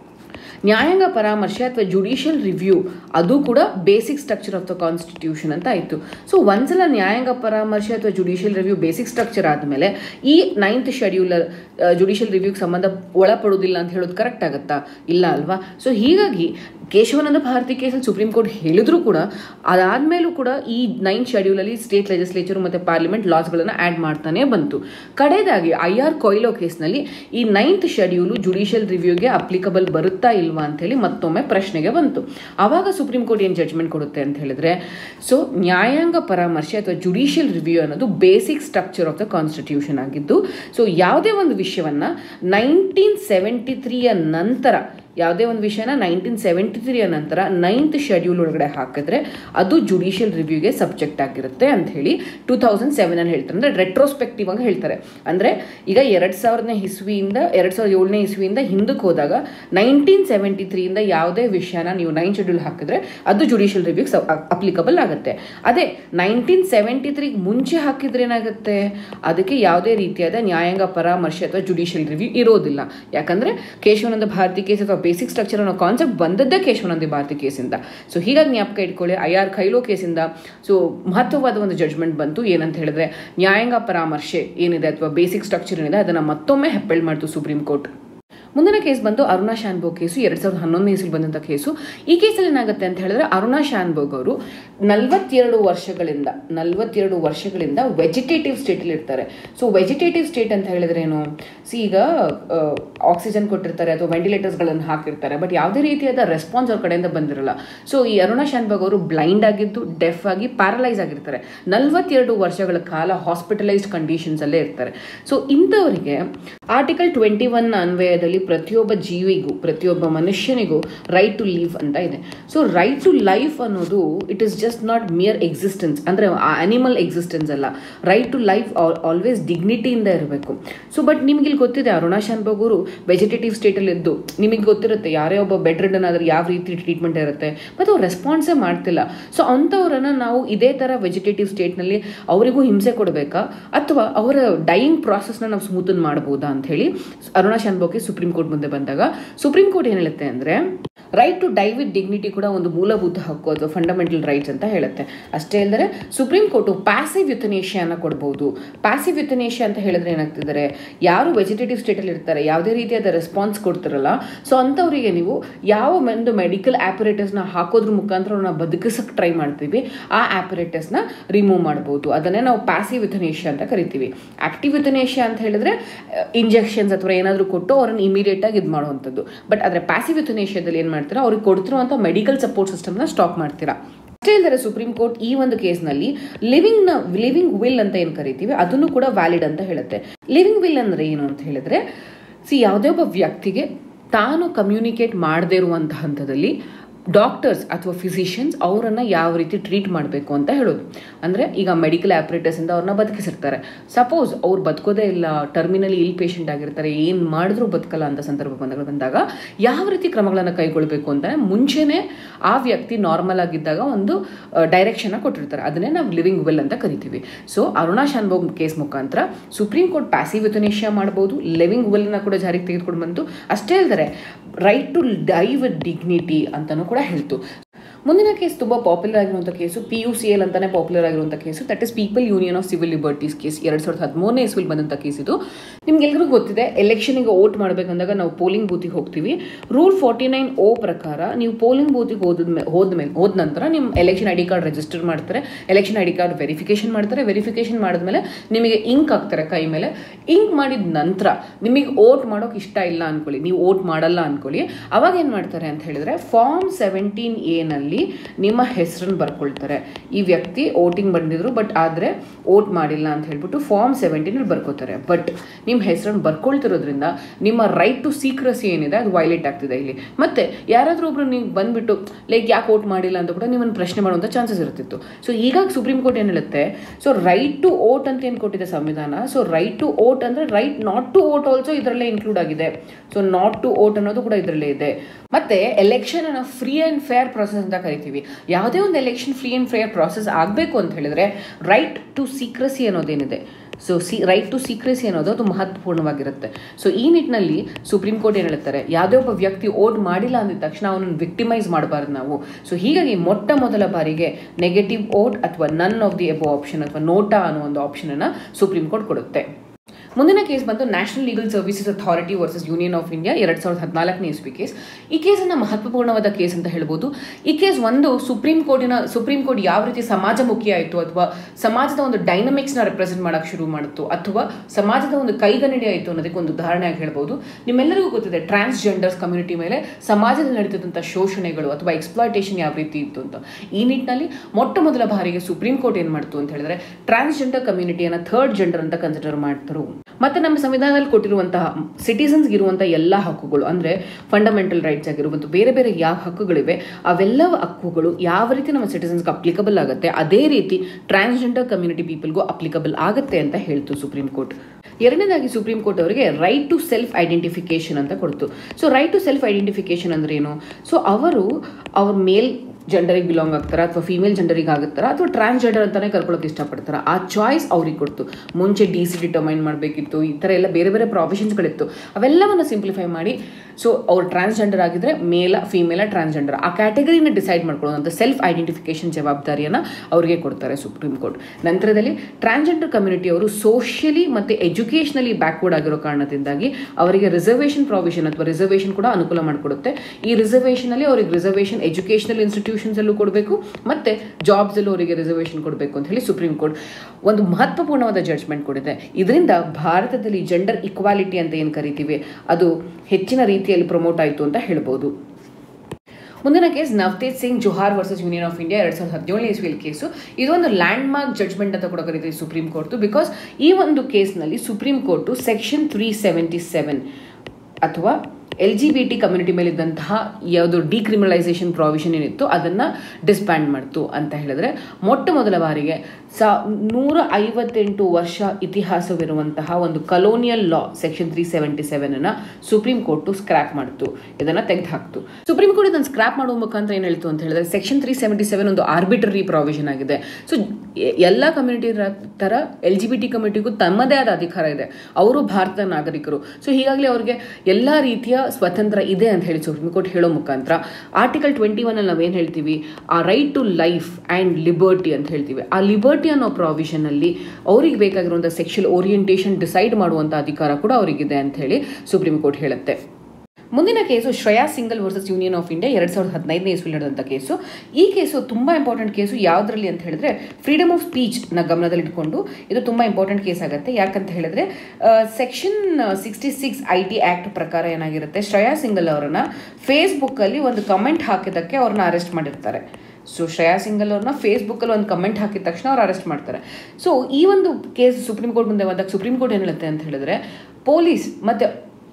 ನ್ಯಾಯಾಂಗ ಪರಾಮರ್ಶೆ ಅಥವಾ ಜುಡಿಷಿಯಲ್ ರಿವ್ಯೂ ಅದು ಕೂಡ basic structure of the constitution ಅಂತ ಆಯಿತು ಸೊ ಒಂದ್ಸಲ ನ್ಯಾಯಾಂಗ ಪರಾಮರ್ಶೆ ಅಥವಾ ಜುಡಿಷಿಯಲ್ ರಿವ್ಯೂ ಬೇಸಿಕ್ ಸ್ಟ್ರಕ್ಚರ್ ಆದಮೇಲೆ ಈ ನೈನ್ತ್ ಶೆಡ್ಯೂಲ್ ಜುಡಿಷಿಯಲ್ ರಿವ್ಯೂಗೆ ಸಂಬಂಧ ಒಳಪಡುವುದಿಲ್ಲ ಅಂತ ಹೇಳೋದು ಕರೆಕ್ಟ್ ಆಗುತ್ತಾ ಇಲ್ಲ ಅಲ್ವಾ ಸೊ ಹೀಗಾಗಿ ಕೇಶವಾನಂದ ಭಾರತಿ ಕೇಸಲ್ಲಿ ಸುಪ್ರೀಂ ಕೋರ್ಟ್ ಹೇಳಿದ್ರು ಕೂಡ ಅದಾದಮೇಲೂ ಕೂಡ ಈ ನೈನ್ ಶೆಡ್ಯೂಲಲ್ಲಿ ಸ್ಟೇಟ್ ಲೆಜಿಸ್ಲೇಚರ್ ಮತ್ತು ಪಾರ್ಲಿಮೆಂಟ್ ಲಾಸ್ಗಳನ್ನು ಆ್ಯಡ್ ಮಾಡ್ತಾನೆ ಬಂತು ಕಡೆಯದಾಗಿ ಐ ಆರ್ ಕೊಯ್ಲೋ ಕೇಸ್ನಲ್ಲಿ ಈ ನೈನ್ತ್ ಶೆಡ್ಯೂಲು ಜುಡಿಷಿಯಲ್ ರಿವ್ಯೂಗೆ ಅಪ್ಲಿಕಬಲ್ ಬರುತ್ತಾ ಇಲ್ವಾ ಅಂತೇಳಿ ಮತ್ತೊಮ್ಮೆ ಪ್ರಶ್ನೆಗೆ ಬಂತು ಆವಾಗ ಸುಪ್ರೀಂ ಕೋರ್ಟ್ ಏನು ಜಡ್ಜ್ಮೆಂಟ್ ಕೊಡುತ್ತೆ ಅಂತ ಹೇಳಿದ್ರೆ ಸೊ ನ್ಯಾಯಾಂಗ ಪರಾಮರ್ಶೆ ಅಥವಾ ಜುಡಿಷಿಯಲ್ ರಿವ್ಯೂ ಅನ್ನೋದು basic structure of the constitution ಆಗಿದ್ದು ಸೊ ಯಾವುದೇ ಒಂದು ವಿಷಯವನ್ನು ನೈನ್ಟೀನ್ ಸೆವೆಂಟಿ ತ್ರೀಯ ನಂತರ ಯಾವುದೇ ಒಂದು ವಿಷಯನ ನೈನ್ಟೀನ್ ಸೆವೆಂಟಿ ತ್ರೀಯ ನಂತರ ನೈನ್ತ್ ಶೆಡ್ಯೂಲ್ ಒಳಗಡೆ ಹಾಕಿದ್ರೆ ಅದು ಜುಡಿಷಿಯಲ್ ರಿವ್ಯೂಗೆ ಸಬ್ಜೆಕ್ಟ್ ಆಗಿರುತ್ತೆ ಅಂತ ಹೇಳಿ ಟೂ ತೌಸಂಡ್ ಸೆವೆನಲ್ಲಿ ಹೇಳ್ತಾರೆ ಅಂದರೆ ರೆಟ್ರೋಸ್ಪೆಕ್ಟಿವ್ ಆಗಿ ಹೇಳ್ತಾರೆ ಅಂದರೆ ಈಗ ಎರಡು ಸಾವಿರದನೇ ಇಸ್ವಿಯಿಂದ ಎರಡು ಸಾವಿರದ ಏಳನೇ ಇಸ್ವಿಯಿಂದ ಹಿಂದಕ್ಕೆ ಹೋದಾಗ ನೈನ್ಟೀನ್ ಸೆವೆಂಟಿ ತ್ರೀಯಿಂದ ಯಾವುದೇ ವಿಷಯನ ನೀವು ನೈನ್ ಶೆಡ್ಯೂಲ್ ಹಾಕಿದ್ರೆ ಅದು ಜುಡಿಷಿಯಲ್ ರಿವ್ಯೂಗೆ ಅಪ್ಲಿಕಬಲ್ ಆಗುತ್ತೆ ಅದೇ ನೈನ್ಟೀನ್ ಸೆವೆಂಟಿ ತ್ರೀಗೆ ಮುಂಚೆ ಹಾಕಿದ್ರೆ ಏನಾಗುತ್ತೆ ಅದಕ್ಕೆ ಯಾವುದೇ ರೀತಿಯಾದ ನ್ಯಾಯಾಂಗ ಪರಾಮರ್ಶೆ ಅಥವಾ ಜುಡಿಷಿಯಲ್ ರಿವ್ಯೂ ಇರೋದಿಲ್ಲ ಯಾಕಂದರೆ ಕೇಶವಾನಂದ ಭಾರತಿ ಕೇಸ್ ಅಥವಾ ಬೇಸಿಕ್ ಸ್ಟ್ರಕ್ಚರ್ ಅನ್ನೋ ಕಾನ್ಸೆಪ್ಟ್ ಬಂದದ್ದೇ ಕೇಶವಾನಂದ ಭಾರತಿ ಕೇಸಿಂದ ಸೊ ಹೀಗಾಗಿ ಜ್ಞಾಪಕ ಇಟ್ಕೊಳ್ಳಿ ಐ ಆರ್ ಖೈಲೋ ಕೇಸಿಂದ ಸೊ ಮಹತ್ವವಾದ ಒಂದು ಜಡ್ಜ್ಮೆಂಟ್ ಬಂತು ಏನಂತ ಹೇಳಿದ್ರೆ ನ್ಯಾಯಾಂಗ ಪರಾಮರ್ಶೆ ಏನಿದೆ ಅಥವಾ ಬೇಸಿಕ್ ಸ್ಟ್ರಕ್ಚರ್ ಏನಿದೆ ಅದನ್ನು ಮತ್ತೊಮ್ಮೆ ಹೆಪ್ಪೆಳ್ ಮಾಡ್ತು ಸುಪ್ರೀಂ ಕೋರ್ಟ್ ಮುಂದಿನ ಕೇಸ್ ಬಂದು ಅರುಣಾ ಶಾನ್ಭೋಗ್ ಕೇಸು ಎರಡು ಸಾವಿರದ ಹನ್ನೊಂದನೇ ಇಸ್ವಿ ಬಂದಂಥ ಕೇಸು ಈ ಕೇಸಲ್ಲಿ ಏನಾಗುತ್ತೆ ಅಂತ ಹೇಳಿದ್ರೆ ಅರುಣಾ ಶಾನ್ಭೋಗ್ ಅವರು ನಲವತ್ತೆರಡು ವರ್ಷಗಳಿಂದ ನಲವತ್ತೆರಡು ವರ್ಷಗಳಿಂದ ವೆಜಿಟೇಟಿವ್ ಸ್ಟೇಟಲ್ಲಿ ಇರ್ತಾರೆ ಸೊ ವೆಜಿಟೇಟಿವ್ ಸ್ಟೇಟ್ ಅಂತ ಹೇಳಿದ್ರೆ ಏನು ಸಿ ಈಗ ಆಕ್ಸಿಜನ್ ಕೊಟ್ಟಿರ್ತಾರೆ ಅಥವಾ ವೆಂಟಿಲೇಟರ್ಸ್ಗಳನ್ನು ಹಾಕಿರ್ತಾರೆ ಬಟ್ ಯಾವುದೇ ರೀತಿಯಾದ ರೆಸ್ಪಾನ್ಸ್ ಅವ್ರ ಕಡೆಯಿಂದ ಬಂದಿರಲ್ಲ ಸೊ ಈ ಅರುಣಾ ಶಾನ್ಭಾಗ್ ಅವರು ಬ್ಲೈಂಡ್ ಆಗಿದ್ದು ಡೆಫ್ ಆಗಿ ಪ್ಯಾರಲೈಸ್ ಆಗಿರ್ತಾರೆ ನಲವತ್ತೆರಡು ವರ್ಷಗಳ ಕಾಲ ಹಾಸ್ಪಿಟಲೈಸ್ಡ್ ಕಂಡೀಷನ್ಸಲ್ಲೇ ಇರ್ತಾರೆ ಸೊ ಇಂಥವರಿಗೆ ಆರ್ಟಿಕಲ್ ಟ್ವೆಂಟಿ ಒನ್ ಅನ್ವಯದಲ್ಲಿ ಪ್ರತಿಯೊಬ್ಬ ಜೀವಿಗೂ ಪ್ರತಿಯೊಬ್ಬ ಮನುಷ್ಯನಿಗೂ ರೈಟ್ ಟು ಲೀವ್ ಅಂತ ಇದೆ ಸೊ ರೈಟ್ ಟು ಲೈಫ್ ಅನ್ನೋದು it is just not mere existence ಅಂದರೆ ಅನಿಮಲ್ ಎಕ್ಸಿಸ್ಟೆನ್ಸ್ ಅಲ್ಲ ರೈಟ್ ಟು ಲೈಫ್ ಆಲ್ವೇಸ್ ಡಿಗ್ನಿಟಿಯಿಂದ ಇರಬೇಕು ಸೊ ಬಟ್ ನಿಮ್ಗೆ ಇಲ್ಲಿ ಗೊತ್ತಿದೆ ಅರುಣಾ ಶಾನ್ಭಾಗ್ ಅವರು ವೆಜಿಟೇಟಿವ್ ಸ್ಟೇಟಲ್ಲಿ ಇದ್ದು ನಿಮಗೆ ಗೊತ್ತಿರುತ್ತೆ ಯಾರೇ ಒಬ್ಬ ಬೆಡ್ ರಿಡನ್ ಆದರೆ ಯಾವ ರೀತಿ ಟ್ರೀಟ್ಮೆಂಟ್ ಇರುತ್ತೆ ಮತ್ತು ಅವ್ರು ರೆಸ್ಪಾನ್ಸೇ ಮಾಡ್ತಿಲ್ಲ ಸೊ ಅಂಥವ್ರನ್ನ ನಾವು ಇದೇ ಥರ ವೆಜಿಟೇಟಿವ್ ಸ್ಟೇಟ್ನಲ್ಲಿ ಅವರಿಗೂ ಹಿಂಸೆ ಕೊಡಬೇಕಾ ಅಥವಾ ಅವರ ಡೈಯಿಂಗ್ ಪ್ರಾಸೆಸ್ನ ನಾವು ಸ್ಮೂತನ್ ಮಾಡ್ಬೋದಾ ಅಂತ ಹೇಳಿ ಅರುಣಾ ಶಾನ್ಭೋಗ್ಗೆ ಸುಪ್ರೀಂ ಕೋರ್ಟ್ ಮುಂದೆ ಬಂದಾಗ ಸುಪ್ರೀಂ ಕೋರ್ಟ್ ಏನು ಹೇಳುತ್ತೆ ಅಂದರೆ right to die with dignity ಕೂಡ ಒಂದು ಮೂಲಭೂತ ಹಕ್ಕು ಅಥವಾ ಫಂಡಮೆಂಟಲ್ ರೈಟ್ಸ್ ಅಂತ ಹೇಳುತ್ತೆ ಅಷ್ಟೇ ಅಲ್ಲದೆ ಸುಪ್ರೀಂ ಕೋರ್ಟು ಪ್ಯಾಸಿವ್ ಯುಥನೇಷಿಯಾನ ಕೊಡ್ಬೋದು ಪ್ಯಾಸಿವ್ ಯುಥನೇಷಿಯಾ ಅಂತ ಹೇಳಿದ್ರೆ ಏನಾಗ್ತಿದ್ದಾರೆ ಯಾರು ವೆಜಿಟೇಟಿವ್ ಸ್ಟೇಟಲ್ಲಿ ಇರ್ತಾರೆ ಯಾವುದೇ ರೀತಿಯಾದ ರೆಸ್ಪಾನ್ಸ್ ಕೊಡ್ತಿರಲ್ಲ ಸೊ ಅಂಥವರಿಗೆ ನೀವು ಯಾವ ಒಂದು ಮೆಡಿಕಲ್ ಆ್ಯಪರೇಟಸ್ನ ಹಾಕೋದ್ರ ಮುಖಾಂತರ ಅವ್ರನ್ನ ಬದುಕಿಸಕ್ಕೆ ಟ್ರೈ ಮಾಡ್ತೀವಿ ಆ ಆ್ಯಪರೇಟಸ್ನ ರಿಮೂವ್ ಮಾಡ್ಬೋದು ಅದನ್ನೇ ನಾವು ಪ್ಯಾಸಿವ್ ಯುಥನೇಷಿಯಾ ಅಂತ ಕರಿತೀವಿ ಆಕ್ಟಿವ್ ಯುಥನೇಷಿಯಾ ಅಂತ ಹೇಳಿದ್ರೆ ಇಂಜೆಕ್ಷನ್ಸ್ ಅಥವಾ ಏನಾದರೂ ಕೊಟ್ಟು ಅವ್ರನ್ನ ಇಮಿಡಿಯೇಟಾಗಿ ಇದು ಮಾಡುವಂಥದ್ದು ಬಟ್ ಆದರೆ ಪ್ಯಾಸಿವ್ ಯುಥನೇಷಿಯಾದಲ್ಲಿ ಏನು ಮಾಡ್ತೀರಾ ಅವ್ರಿಗೆ ಕೊಡ್ತಿರುವಂಥ ಮೆಡಿಕಲ್ ಸಪೋರ್ಟ್ ಸಿಸ್ಟಮ್ನ ಸ್ಟಾಪ್ ಮಾಡ್ತೀರಾ ಅಷ್ಟೇ ಇಲ್ಲದೆ ಸುಪ್ರೀಂ ಕೋರ್ಟ್ ಈ ಒಂದು ಕೇಸ್ನಲ್ಲಿ ಲಿವಿಂಗ್ನ ಲಿವಿಂಗ್ ವಿಲ್ ಅಂತ ಏನು ಕರಿತೀವಿ ಅದನ್ನು ಕೂಡ ವ್ಯಾಲಿಡ್ ಅಂತ ಹೇಳುತ್ತೆ ಲಿವಿಂಗ್ ವಿಲ್ ಅಂದರೆ ಏನು ಅಂತ ಹೇಳಿದ್ರೆ ಸಿ ಯಾವುದೇ ಒಬ್ಬ ವ್ಯಕ್ತಿಗೆ ತಾನು ಕಮ್ಯುನಿಕೇಟ್ ಮಾಡದೇ ಇರುವಂಥ ಹಂತದಲ್ಲಿ ಡಾಕ್ಟರ್ಸ್ ಅಥವಾ ಫಿಸಿಷಿಯನ್ಸ್ ಅವರನ್ನು ಯಾವ ರೀತಿ ಟ್ರೀಟ್ ಮಾಡಬೇಕು ಅಂತ ಹೇಳೋದು ಅಂದರೆ ಈಗ ಮೆಡಿಕಲ್ ಆ್ಯಪ್ರೇಟರ್ಸಿಂದ ಅವ್ರನ್ನ ಬದುಕಿಸಿರ್ತಾರೆ ಸಪೋಸ್ ಅವ್ರು ಬದುಕೋದೇ ಇಲ್ಲ ಟರ್ಮಿನಲಿ ಇಲ್ ಪೇಷಂಟ್ ಆಗಿರ್ತಾರೆ ಏನು ಮಾಡಿದ್ರೂ ಬದುಕಲ್ಲ ಅಂತ ಸಂದರ್ಭ ಬಂದಾಗ ಬಂದಾಗ ಯಾವ ರೀತಿ ಕ್ರಮಗಳನ್ನು ಕೈಗೊಳ್ಳಬೇಕು ಅಂತ ಮುಂಚೆನೇ ಆ ವ್ಯಕ್ತಿ ನಾರ್ಮಲ್ ಆಗಿದ್ದಾಗ ಒಂದು ಡೈರೆಕ್ಷನ್ನ ಕೊಟ್ಟಿರ್ತಾರೆ ಅದನ್ನೇ ನಾವು ಲಿವಿಂಗ್ ವಿಲ್ ಅಂತ ಕರಿತೀವಿ ಸೊ ಅರುಣಾ ಶಾನ್ಭೋಗ್ ಕೇಸ್ ಮುಖಾಂತರ ಸುಪ್ರೀಂ ಕೋರ್ಟ್ ಪ್ಯಾಸಿವ್ ಯುಥನೇಷಿಯಾ ಮಾಡ್ಬೋದು ಲಿವಿಂಗ್ ವಿಲ್ನ ಕೂಡ ಜಾರಿಗೆ ತೆಗೆದುಕೊಂಡು ಬಂತು ಅಷ್ಟೇ ಅಲ್ಲದೆ right to die with dignity ಅಂತಲೂ ಕೂಡ ಹೇಳ್ತು ಮುಂದಿನ ಕೇಸ್ ತುಂಬ ಪಾಪ್ಯುಲರ್ ಆಗಿರುವಂಥ case P U C L ಅಂತಾನೆ ಪಾಪ್ಯುಲರ್ ಆಗಿರುವಂಥ case that is people union of civil liberties case ಎರಡು ಸಾವಿರದ ಹದಿಮೂರನೇ ಇಸ್ವಿಲ್ ಬಂದಂಥ ಕೇಸ್ ಇದು ನಿಮ್ಗೆಲ್ರಿಗೂ ಗೊತ್ತಿದೆ ಎಲೆಕ್ಷನಿಗೆ ಓಟ್ ಮಾಡಬೇಕಂದಾಗ ನಾವು ಪೋಲಿಂಗ್ ಬೂತಿಗೆ ಹೋಗ್ತೀವಿ ರೂಲ್ ಫಾರ್ಟಿ ನೈನ್ ಓ ಪ್ರಕಾರ ನೀವು ಪೋಲಿಂಗ್ ಬೂತಿಗೆ ಹೋದ್ಮೇಲೆ ಹೋದ್ಮೇಲೆ ಹೋದ ನಂತರ ನಿಮ್ಮ election I D card register ಮಾಡ್ತಾರೆ election I D card verification ಮಾಡ್ತಾರೆ ವೆರಿಫಿಕೇಶನ್ ಮಾಡಿದ್ಮೇಲೆ ನಿಮಗೆ ಇಂಕ್ ಹಾಕ್ತಾರೆ ಕೈ ಮೇಲೆ ಇಂಕ್ ಮಾಡಿದ ನಂತರ ನಿಮಗೆ ಓಟ್ ಮಾಡೋಕೆ ಇಷ್ಟ ಇಲ್ಲ ಅನ್ಕೊಳ್ಳಿ ನೀವು ಓಟ್ ಮಾಡಲ್ಲ ಅನ್ಕೊಳ್ಳಿ ಅವಾಗ ಏನು ಮಾಡ್ತಾರೆ ಅಂತ ಹೇಳಿದ್ರೆ ಫಾರ್ಮ್ ಸೆವೆಂಟೀನ್ ಎನಲ್ಲಿ ನಿಮ್ಮ ಹೆಸರನ್ನು ಬರ್ಕೊಳ್ತಾರೆ ಈ ವ್ಯಕ್ತಿ ಓಟಿಂಗ್ ಬಂದಿದ್ರು ಬಟ್ ಆದರೆ ಓಟ್ ಮಾಡಿಲ್ಲ ಅಂತ ಹೇಳ್ಬಿಟ್ಟು ಫಾರ್ಮ್ ಸೆವೆಂಟೀನಲ್ಲಿ ಬರ್ಕೋತಾರೆ ಬಟ್ ನಿಮ್ಮ ಹೆಸರನ್ನು ಬರ್ಕೊಳ್ತಿರೋದ್ರಿಂದ ನಿಮ್ಮ ರೈಟ್ ಟು ಸೀಕ್ರಸಿ ಏನಿದೆ ಅದು ವೈಲೇಟ್ ಆಗ್ತಿದೆ ಇಲ್ಲಿ ಮತ್ತೆ ಯಾರಾದರೂ ಒಬ್ರು ನೀವು ಬಂದ್ಬಿಟ್ಟು ಲೈಕ್ ಯಾಕೆ ಓಟ್ ಮಾಡಿಲ್ಲ ಅಂತ ಕೂಡ ನಿಮ್ಮನ್ನು ಪ್ರಶ್ನೆ ಮಾಡುವಂಥ ಚಾನ್ಸಸ್ ಇರ್ತಿತ್ತು ಸೊ ಈಗ ಸುಪ್ರೀಂ ಕೋರ್ಟ್ ಏನು ಹೇಳುತ್ತೆ ಸೊ ರೈಟ್ ಟು ಓಟ್ ಅಂತ ಏನು ಕೊಟ್ಟಿದೆ ಸಂವಿಧಾನ ಸೊ ರೈಟ್ ಟು ಓಟ್ ಅಂದರೆ right not to vote also ಇದರಲ್ಲೇ ಇನ್ಕ್ಲೂಡ್ ಆಗಿದೆ ಸೊ ನಾಟ್ ಟು ಓಟ್ ಅನ್ನೋದು ಕೂಡ ಇದರಲ್ಲೇ ಇದೆ ಮತ್ತೆ ಎಲೆಕ್ಷನ್ ಅನ್ನ ಫ್ರೀ ಆ್ಯಂಡ್ ಫೇರ್ ಪ್ರೊಸೆಸ್ ಅಂತ ಕರಿತೀವಿ ಯಾವುದೇ ಒಂದು election free and fair process ಆಗಬೇಕು ಅಂತ ಹೇಳಿದ್ರೆ ರೈಟ್ ಟು ಸೀಕ್ರಸಿ ಅನ್ನೋದೇನಿದೆ so see right to secrecy ಅನ್ನೋದು ಅದು ಮಹತ್ವಪೂರ್ಣವಾಗಿರುತ್ತೆ ಸೊ ಈ ನಿಟ್ಟಿನಲ್ಲಿ ಸುಪ್ರೀಂ ಕೋರ್ಟ್ ಏನು ಹೇಳ್ತಾರೆ ಯಾವುದೇ ಒಬ್ಬ ವ್ಯಕ್ತಿ ಓಟ್ ಮಾಡಿಲ್ಲ ಅಂದಿದ ತಕ್ಷಣ ಅವನನ್ನು ವಿಕ್ಟಿಮೈಸ್ ಮಾಡಬಾರ್ದು ನಾವು ಸೊ ಹೀಗಾಗಿ ಮೊಟ್ಟ ಮೊದಲ ಬಾರಿಗೆ ನೆಗೆಟಿವ್ ಓಟ್ ಅಥವಾ none of the above option ಅಥವಾ ನೋಟಾ ಅನ್ನೋ ಒಂದು ಆಪ್ಷನನ್ನು ಸುಪ್ರೀಂ ಕೋರ್ಟ್ ಕೊಡುತ್ತೆ ಮುಂದಿನ ಕೇಸ್ ಬಂದು national legal services authority versus union of India ಎರಡ್ ಸಾವಿರದ ಹದಿನಾಲ್ಕನೇ ಇಸ್ವಿ ಕೇಸ್ ಈ ಕೇಸನ್ನು ಮಹತ್ವಪೂರ್ಣವಾದ ಕೇಸ್ ಅಂತ ಹೇಳ್ಬೋದು ಈ ಕೇಸ್ ಒಂದು ಸುಪ್ರೀಂ ಕೋರ್ಟಿನ ಸುಪ್ರೀಂ ಕೋರ್ಟ್ ಯಾವ ರೀತಿ ಸಮಾಜಮುಖಿ ಆಯಿತು ಅಥವಾ ಸಮಾಜದ ಒಂದು ಡೈನಮಿಕ್ಸ್ನ ರೆಪ್ರೆಸೆಂಟ್ ಮಾಡಕ್ಕೆ ಶುರು ಮಾಡಿತು ಅಥವಾ ಸಮಾಜದ ಒಂದು ಕೈಗನ್ನಡಿ ಆಯಿತು ಅನ್ನೋದಕ್ಕೆ ಒಂದು ಉದಾಹರಣೆಯಾಗಿ ಹೇಳ್ಬೋದು ನಿಮ್ಮೆಲ್ಲರಿಗೂ ಗೊತ್ತಿದೆ ಟ್ರಾನ್ಸ್ಜೆಂಡರ್ಸ್ ಕಮ್ಯುನಿಟಿ ಮೇಲೆ ಸಮಾಜದಲ್ಲಿ ನಡೀತಿದ್ದಂಥ ಶೋಷಣೆಗಳು ಅಥವಾ ಎಕ್ಸ್ಪ್ಲಾಯ್ಟೇಷನ್ ಯಾವ ರೀತಿ ಇತ್ತು ಅಂತ ಈ ನಿಟ್ಟಿನಲ್ಲಿ ಮೊಟ್ಟ ಮೊದಲ ಬಾರಿಗೆ ಸುಪ್ರೀಂ ಕೋರ್ಟ್ ಏನು ಮಾಡ್ತು ಅಂತ ಹೇಳಿದ್ರೆ ಟ್ರಾನ್ಸ್ಜೆಂಡರ್ ಕಮ್ಯುನಿಟಿಯನ್ನು ಥರ್ಡ್ ಜೆಂಡರ್ ಅಂತ ಕನ್ಸಿಡರ್ ಮಾಡ್ತಾರೆ ಮತ್ತೆ ನಮ್ಮ ಸಂವಿಧಾನದಲ್ಲಿ ಕೊಟ್ಟಿರುವಂತಹ ಸಿಟಿಸನ್ಸ್ಗೆ ಇರುವಂತಹ ಎಲ್ಲ ಹಕ್ಕುಗಳು ಅಂದ್ರೆ ಫಂಡಮೆಂಟಲ್ ರೈಟ್ಸ್ ಆಗಿರುವಂಥ ಬೇರೆ ಬೇರೆ ಯಾವ ಹಕ್ಕುಗಳಿವೆ ಅವೆಲ್ಲ ಹಕ್ಕುಗಳು ಯಾವ ರೀತಿ ನಮ್ಮ ಸಿಟಿಸನ್ಸ್ಗೆ ಅಪ್ಲಿಕಬಲ್ ಆಗುತ್ತೆ ಅದೇ ರೀತಿ ಟ್ರಾನ್ಸ್ಜೆಂಡರ್ ಕಮ್ಯುನಿಟಿ ಪೀಪಲ್ಗೂ ಅಪ್ಲಿಕಬಲ್ ಆಗುತ್ತೆ ಅಂತ ಹೇಳ್ತು ಸುಪ್ರೀಂ ಕೋರ್ಟ್ ಎರಡನೇದಾಗಿ ಸುಪ್ರೀಂ ಕೋರ್ಟ್ ಅವರಿಗೆ ರೈಟ್ ಟು ಸೆಲ್ಫ್ ಐಡೆಂಟಿಫಿಕೇಶನ್ ಅಂತ ಕೊಡ್ತು so right to self identification ಅಂದ್ರೆ ಏನು ಸೊ ಅವರು ಅವ್ರ ಮೇಲ್ ಜೆಂಡರಿಗೆ ಬಿಲಾಂಗ್ ಆಗ್ತಾರ ಅಥವಾ ಫೀಮೇಲ್ ಜೆಂಡರಿಗೆ ಆಗುತ್ತಾರ ಅಥವಾ ಟ್ರಾನ್ಸ್ಜೆಂಡರ್ ಅಂತಾನೆ ಕರ್ಕೊಳ್ಳೋಕೆ ಇಷ್ಟಪಡ್ತಾರೆ ಆ ಚಾಯ್ಸ್ ಅವ್ರಿಗೆ ಕೊಡ್ತು ಮುಂಚೆ ಡಿ ಸಿ ಡಿಟರ್ಮೈನ್ ಮಾಡಬೇಕಿತ್ತು ಈ ಥರ ಎಲ್ಲ ಬೇರೆ ಬೇರೆ ಪ್ರಾವಿಷನ್ಸ್ಗಳಿತ್ತು ಅವೆಲ್ಲವನ್ನು ಸಿಂಪ್ಲಿಫೈ ಮಾಡಿ ಸೊ ಅವ್ರು ಟ್ರಾನ್ಸ್ಜೆಂಡರ್ ಆಗಿದ್ರೆ ಮೇಲ ಫೀಮೇಲ ಟ್ರಾನ್ಸ್ಜೆಂಡರ್ ಆ ಕ್ಯಾಟಗರಿನ ಡಿಸೈಡ್ ಮಾಡ್ಕೊಳ್ಳೋದಂಥ ಸೆಲ್ಫ್ ಐಡೆಂಟಿಫಿಕೇಶನ್ ಜವಾಬ್ದಾರಿಯನ್ನು ಅವರಿಗೆ ಕೊಡ್ತಾರೆ ಸುಪ್ರೀಂ ಕೋರ್ಟ್ ನಂತರದಲ್ಲಿ ಟ್ರಾನ್ಸ್ಜೆಂಡರ್ ಕಮ್ಯುನಿಟಿ ಅವರು ಸೋಷಿಯಲಿ ಮತ್ತು ಎಜುಕೇಷನಲಿ ಬ್ಯಾಕ್ವರ್ಡ್ ಆಗಿರೋ ಕಾರಣದಿಂದಾಗಿ ಅವರಿಗೆ ರಿಸರ್ವೇಷನ್ ಪ್ರಾವಿಷನ್ ಅಥವಾ ರಿಸರ್ವೇಷನ್ ಕೂಡ ಅನುಕೂಲ ಮಾಡಿಕೊಡುತ್ತೆ ಈ ರಿಸರ್ವೇಷನಲ್ಲಿ ಅವರಿಗೆ ರಿಸರ್ವೇಷನ್ ಎಜುಕೇಷನಲ್ ಇನ್ಸ್ಟಿಟ್ಯೂಷನ್ಸ್ ಅಲ್ಲೂ ಕೊಡಬೇಕು ಮತ್ತೆ ಜಾಬ್ಸ್ ಅಲ್ಲೂ ಅವರಿಗೆ ರಿಸರ್ವೇಷನ್ ಕೊಡಬೇಕು ಅಂತ ಹೇಳಿ ಸುಪ್ರೀಂ ಕೋರ್ಟ್ ಒಂದು ಮಹತ್ವಪೂರ್ಣವಾದ ಜಡ್ಜ್ಮೆಂಟ್ ಕೊಡಿದೆ ಇದರಿಂದ ಭಾರತದಲ್ಲಿ ಜೆಂಡರ್ ಇಕ್ವಾಲಿಟಿ ಅಂತ ಏನು ಕರಿತೀವಿ ಅದು ಹೆಚ್ಚಿನ ರೀತಿಯಲ್ಲಿ ಪ್ರಮೋಟ್ ಆಯಿತು ಅಂತ ಹೇಳ್ಬೋದು ಮುಂದಿನ case Navtej Singh Johar versus union of India ಎರಡ್ ಸಾವಿರದ ಹದಿನೇಳನೇ ಇಸ್ವಿಲ್ ಕೇಸು ಇದೊಂದು ಲ್ಯಾಂಡ್ ಮಾರ್ಕ್ ಜಡ್ಜ್ಮೆಂಟ್ ಅಂತ ಕೂಡ ಕರೀತೀವಿ ಸುಪ್ರೀಂ ಕೋರ್ಟು ಬಿಕಾಸ್ ಈ ಒಂದು ಕೇಸ್ನಲ್ಲಿ supreme court section three seventy seven ಅಥವಾ L G B T community ಮೇಲಿದ್ದಂತಹ ಯಾವುದು ಡಿಕ್ರಿಮಿನಲೈಸೇಷನ್ ಪ್ರಾವಿಷನ್ ಏನಿತ್ತು ಅದನ್ನು ಡಿಸ್ಬ್ಯಾಂಡ್ ಮಾಡ್ತು ಅಂತ ಹೇಳಿದ್ರೆ ಮೊಟ್ಟ ಮೊದಲ ಬಾರಿಗೆ ಸಾ ನೂರ ಐವತ್ತೆಂಟು ವರ್ಷ ಇತಿಹಾಸವಿರುವಂತಹ ಒಂದು colonial law section three seventy seven ಅನ್ನ ಸುಪ್ರೀಂ ಕೋರ್ಟು ಸ್ಕ್ರಾಪ್ ಮಾಡ್ತು ಇದನ್ನ ತೆಗೆದುಹಾಕ್ತು ಸುಪ್ರೀಂ ಕೋರ್ಟ್ ಇದನ್ನು ಸ್ಕ್ರಾಪ್ ಮಾಡುವ ಮುಖಾಂತರ ಏನು ಹೇಳ್ತು ಅಂತ ಹೇಳಿದ್ರೆ ಸೆಕ್ಷನ್ ತ್ರೀ ಸೆವೆಂಟಿ ಸೆವೆನ್ ಒಂದು ಆರ್ಬಿಟರಿ ಪ್ರಾವಿಷನ್ ಆಗಿದೆ ಸೊ ಎಲ್ಲ ಕಮ್ಯುನಿಟಿ ಥರ ಎಲ್ ಜಿ ಬಿ ಟಿ ಕಮ್ಯುನಿಟಿಗೂ ತಮ್ಮದೇ ಆದ ಅಧಿಕಾರ ಇದೆ ಅವರು ಭಾರತದ ನಾಗರಿಕರು ಸೊ ಹೀಗಾಗಲೇ ಅವರಿಗೆ ಎಲ್ಲ ರೀತಿಯ ಸ್ವತಂತ್ರ ಇದೆ ಅಂತ ಹೇಳಿ ಸುಪ್ರೀಂ ಕೋರ್ಟ್ ಹೇಳೋ ಮುಖಾಂತರ ಆರ್ಟಿಕಲ್ ಟ್ವೆಂಟಿ ಒನ್ ಅಲ್ಲಿ ನಾವೇನು ಹೇಳ್ತೀವಿ ಆ right to life and liberty ಅಂತ ಹೇಳ್ತೀವಿ ಆ ಲಿಬರ್ಟಿ ಅನ್ನೋ ಪ್ರಾವಿಷನ್ ಅಲ್ಲಿ ಅವರಿಗೆ ಬೇಕಾಗಿರುವಂಥ ಸೆಕ್ಷುವಲ್ ಓರಿಯೆಂಟೇಷನ್ ಡಿಸೈಡ್ ಮಾಡುವಂಥ ಅಧಿಕಾರ ಕೂಡ ಅವರಿಗಿದೆ ಅಂತ ಹೇಳಿ ಸುಪ್ರೀಂ ಕೋರ್ಟ್ ಹೇಳುತ್ತೆ ಮುಂದಿನ case Shreya Singhal versus union of India ಎರಡು ಸಾವಿರದ ಹದಿನೈದನೇ ಇಸ್ವಿ ನಡೆದಂಥ ಕೇಸು ಈ ಕೇಸು ತುಂಬ ಇಂಪಾರ್ಟೆಂಟ್ ಕೇಸು ಯಾವುದರಲ್ಲಿ ಅಂತ ಹೇಳಿದ್ರೆ ಫ್ರೀಡಮ್ ಆಫ್ ಸ್ಪೀಚ್ನ ಗಮನದಲ್ಲಿಟ್ಕೊಂಡು ಇದು ತುಂಬ ಇಂಪಾರ್ಟೆಂಟ್ ಕೇಸ್ ಆಗುತ್ತೆ ಯಾಕಂತ ಹೇಳಿದ್ರೆ section sixty six I T act ಪ್ರಕಾರ ಏನಾಗಿರುತ್ತೆ ಶ್ರೇಯಾ ಸಿಂಗಲ್ ಅವರನ್ನ ಫೇಸ್ಬುಕ್ಕಲ್ಲಿ ಒಂದು ಕಮೆಂಟ್ ಹಾಕಿದ್ದಕ್ಕೆ ಅವ್ರನ್ನ ಅರೆಸ್ಟ್ ಮಾಡಿರ್ತಾರೆ ಸೊ ಶ್ರೇಯಾ ಸಿಂಗಲ್ ಅವ್ರನ್ನ ಫೇಸ್ಬುಕ್ಕಲ್ಲಿ ಒಂದು ಕಮೆಂಟ್ ಹಾಕಿದ ತಕ್ಷಣ ಅವ್ರು ಅರೆಸ್ಟ್ ಮಾಡ್ತಾರೆ ಸೊ ಈ ಒಂದು ಕೇಸ್ ಸುಪ್ರೀಂ ಕೋರ್ಟ್ ಮುಂದೆ ಬಂದಾಗ ಸುಪ್ರೀಂ ಕೋರ್ಟ್ ಏನು ಹೇಳುತ್ತೆ ಅಂತ ಹೇಳಿದ್ರೆ ಪೊಲೀಸ್ ಮತ್ತು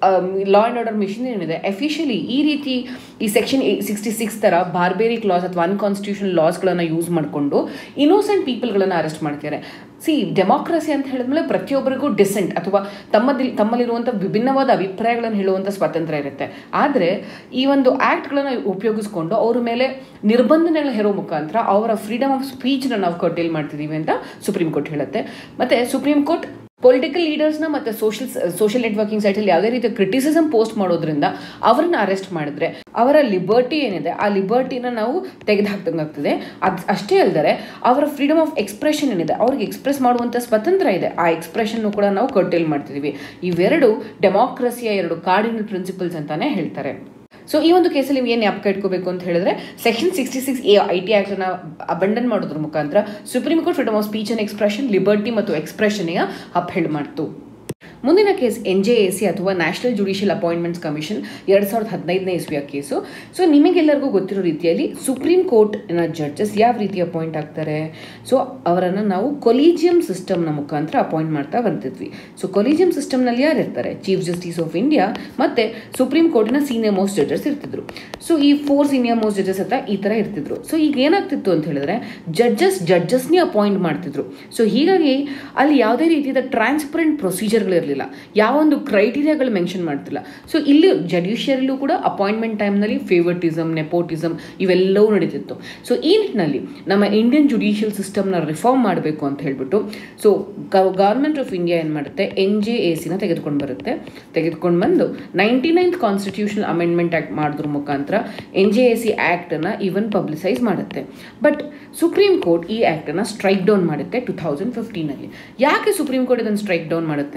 ಲಾ ಆ್ಯಂಡ್ ಆರ್ಡರ್ ಮಿಷನ್ ಏನಿದೆ ಎಫಿಷಿಯಲಿ ಈ ರೀತಿ ಈ ಸೆಕ್ಷನ್ ಸಿಕ್ಸ್ಟಿ ಸಿಕ್ಸ್ ಥರ ಬಾರ್ಬೇರಿಕ್ ಲಾಸ್ ಅಥವಾ ಅನ್ಕಾನ್ಸ್ಟಿಟ್ಯೂಷನಲ್ ಲಾಸ್ಗಳನ್ನು ಯೂಸ್ ಮಾಡಿಕೊಂಡು ಇನ್ನೋಸೆಂಟ್ ಪೀಪಲ್ಗಳನ್ನು ಅರೆಸ್ಟ್ ಮಾಡ್ತಾರೆ ಸಿ ಡೆಮಾಕ್ರಸಿ ಅಂತ ಹೇಳಿದ್ಮೇಲೆ ಪ್ರತಿಯೊಬ್ಬರಿಗೂ ಡಿಸೆಂಟ್ ಅಥವಾ ತಮ್ಮದಲ್ಲಿ ತಮ್ಮಲ್ಲಿರುವಂಥ ವಿಭಿನ್ನವಾದ ಅಭಿಪ್ರಾಯಗಳನ್ನು ಹೇಳುವಂಥ ಸ್ವಾತಂತ್ರ್ಯ ಇರುತ್ತೆ ಆದರೆ ಈ ಒಂದು ಆ್ಯಕ್ಟ್ಗಳನ್ನು ಉಪಯೋಗಿಸ್ಕೊಂಡು ಅವ್ರ ಮೇಲೆ ನಿರ್ಬಂಧನೆಗಳನ್ನ ಹೇರೋ ಮುಖಾಂತರ ಅವರ ಫ್ರೀಡಮ್ ಆಫ್ ಸ್ಪೀಚ್ನ ನಾವು ಕರ್ಟೇಲ್ ಮಾಡ್ತಿದ್ದೀವಿ ಅಂತ ಸುಪ್ರೀಂ ಕೋರ್ಟ್ ಹೇಳುತ್ತೆ ಮತ್ತು ಸುಪ್ರೀಂ ಕೋರ್ಟ್ ಪೊಲಿಟಿಕಲ್ ಲೀಡರ್ಸ್ನ ಮತ್ತು ಸೋಷಿಯಲ್ ಸೋಷಿಯಲ್ ನೆಟ್ವರ್ಕಿಂಗ್ ಸೈಟಲ್ಲಿ ಯಾವುದೇ ರೀತಿಯ ಕ್ರಿಟಿಸಿಸಮ್ ಪೋಸ್ಟ್ ಮಾಡೋದ್ರಿಂದ ಅವರನ್ನ ಅರೆಸ್ಟ್ ಮಾಡಿದ್ರೆ ಅವರ ಲಿಬರ್ಟಿ ಏನಿದೆ ಆ ಲಿಬರ್ಟಿನ ನಾವು ತೆಗೆದುಹಾಕ್ದಂಗಾಗ್ತದೆ ಅದು ಅಷ್ಟೇ ಅಲ್ಲದೆ ಅವರ ಫ್ರೀಡಮ್ ಆಫ್ ಎಕ್ಸ್ಪ್ರೆಷನ್ ಏನಿದೆ ಅವ್ರಿಗೆ ಎಕ್ಸ್ಪ್ರೆಸ್ ಮಾಡುವಂಥ ಸ್ವತಂತ್ರ ಇದೆ ಆ ಎಕ್ಸ್ಪ್ರೆಷನ್ನು ಕೂಡ ನಾವು ಕರ್ಟೇಲ್ ಮಾಡ್ತಿದ್ದೀವಿ ಇವೆರಡು ಡೆಮಾಕ್ರಸಿಯ ಎರಡು ಕಾರ್ಡಿನಲ್ ಪ್ರಿನ್ಸಿಪಲ್ಸ್ ಅಂತಾನೆ ಹೇಳ್ತಾರೆ ಸೊ ಈ ಒಂದು ಕೇಸಲ್ಲಿ ನೀವು ಏನು ಜ್ಞಾಪಕ ಇಟ್ಕೋಬೇಕು ಅಂತ ಹೇಳಿದ್ರೆ section sixty six A I T ಆ್ಯಕ್ಟನ್ನು ಅಬಂಡನ್ ಮಾಡೋದ್ರ ಮುಖಾಂತರ supreme court freedom of speech and expression liberty ಮತ್ತು ಎಕ್ಸ್ಪ್ರೆಷನ್ಗೆ ಅಪ್ಹೆಲ್ಡ್ ಮಾಡ್ತು ಮುಂದಿನ case N J A C ಅಥವಾ ನ್ಯಾಷನಲ್ ಜುಡಿಷಿಯಲ್ ಅಪಾಯಿಂಟ್ಮೆಂಟ್ಸ್ ಕಮಿಷನ್ ಎರಡು ಸಾವಿರದ ಹದಿನೈದನೇ ಇಸ್ವಿಯ ಕೇಸು ಸೊ ನಿಮಗೆಲ್ಲರಿಗೂ ಗೊತ್ತಿರೋ ರೀತಿಯಲ್ಲಿ ಸುಪ್ರೀಂ ಕೋರ್ಟ್ನ ಜಡ್ಜಸ್ ಯಾವ ರೀತಿ ಅಪಾಯಿಂಟ್ ಆಗ್ತಾರೆ ಸೊ ಅವರನ್ನು ನಾವು ಕೊಲೀಜಿಯಂ ಸಿಸ್ಟಮ್ನ ಮುಖಾಂತರ ಅಪಾಯಿಂಟ್ ಮಾಡ್ತಾ ಬಂದಿದ್ವಿ ಸೊ ಕೊಲೀಜಿಯಂ ಸಿಸ್ಟಮ್ನಲ್ಲಿ ಯಾರು ಇರ್ತಾರೆ ಚೀಫ್ ಜಸ್ಟಿಸ್ ಆಫ್ ಇಂಡಿಯಾ ಮತ್ತು ಸುಪ್ರೀಂ ಕೋರ್ಟಿನ ಸೀನಿಯರ್ ಮೋಸ್ಟ್ ಜಡ್ಜಸ್ ಇರ್ತಿದ್ರು ಸೊ ಈ ಫೋರ್ ಸೀನಿಯರ್ ಮೋಸ್ಟ್ ಜಡ್ಜಸ್ ಹತ್ರ ಈ ಥರ ಇರ್ತಿದ್ರು ಸೊ ಈಗ ಏನಾಗ್ತಿತ್ತು ಅಂತ ಹೇಳಿದ್ರೆ ಜಡ್ಜಸ್ ಜಡ್ಜಸ್ನೇ ಅಪಾಯಿಂಟ್ ಮಾಡ್ತಿದ್ರು ಸೊ ಹೀಗಾಗಿ ಅಲ್ಲಿ ಯಾವುದೇ ರೀತಿಯಾದ ಟ್ರಾನ್ಸ್ಪರೆಂಟ್ ಪ್ರೊಸೀಜರ್ಗಳಿರಲಿಲ್ಲ ಯಾವ ಒಂದು ಕ್ರೈಟೀರಿಯಾಗಳು ಮೆನ್ಷನ್ ಮಾಡ್ತಿಲ್ಲ ಸೊ ಇಲ್ಲಿ ಜುಡಿಷಿಯರಿಲೂ ಕೂಡ ಅಪಾಯಿಂಟ್ಮೆಂಟ್ ಟೈಮ್ನಲ್ಲಿ ಫೇವರ್ಟಿಸಮ್ ನೆಪೋಟಿಸಮ್ ಇವೆಲ್ಲವೂ ನಡೀತಿತ್ತು ಸೊ ಈ ನಿಟ್ಟಿನಲ್ಲಿ ನಮ್ಮ ಇಂಡಿಯನ್ ಜುಡಿಷಿಯಲ್ ಸಿಸ್ಟಮ್ನ ರಿಫಾರ್ಮ್ ಮಾಡಬೇಕು ಅಂತ ಹೇಳ್ಬಿಟ್ಟು ಸೊ ಗವರ್ಮೆಂಟ್ ಆಫ್ ಇಂಡಿಯಾ ಏನು ಮಾಡುತ್ತೆ ಎನ್ ಜೆ ಎ ಸಿನ ತೆಗೆದುಕೊಂಡು ಬರುತ್ತೆ ತೆಗೆದುಕೊಂಡು ಬಂದು ninety ninth constitutional amendment act ಮಾಡೋದ್ರ ಮುಖಾಂತರ ಎನ್ ಜೆ ಎ ಸಿ ಆ್ಯಕ್ಟನ್ನು ಈವನ್ ಪಬ್ಲಿಸೈಸ್ ಮಾಡುತ್ತೆ ಬಟ್ ಸುಪ್ರೀಂ ಕೋರ್ಟ್ ಈ ಆ್ಯಕ್ಟನ್ನು ಸ್ಟ್ರೈಕ್ ಡೌನ್ ಮಾಡುತ್ತೆ ಟು ಥೌಸಂಡ್ ಫಿಫ್ಟೀನಲ್ಲಿ ಯಾಕೆ ಸುಪ್ರೀಂ ಕೋರ್ಟ್ ಇದನ್ನು ಸ್ಟ್ರೈಕ್ ಡೌನ್ ಮಾಡುತ್ತೆ ಅಂತ ಹೇಳಿದ್ರೆ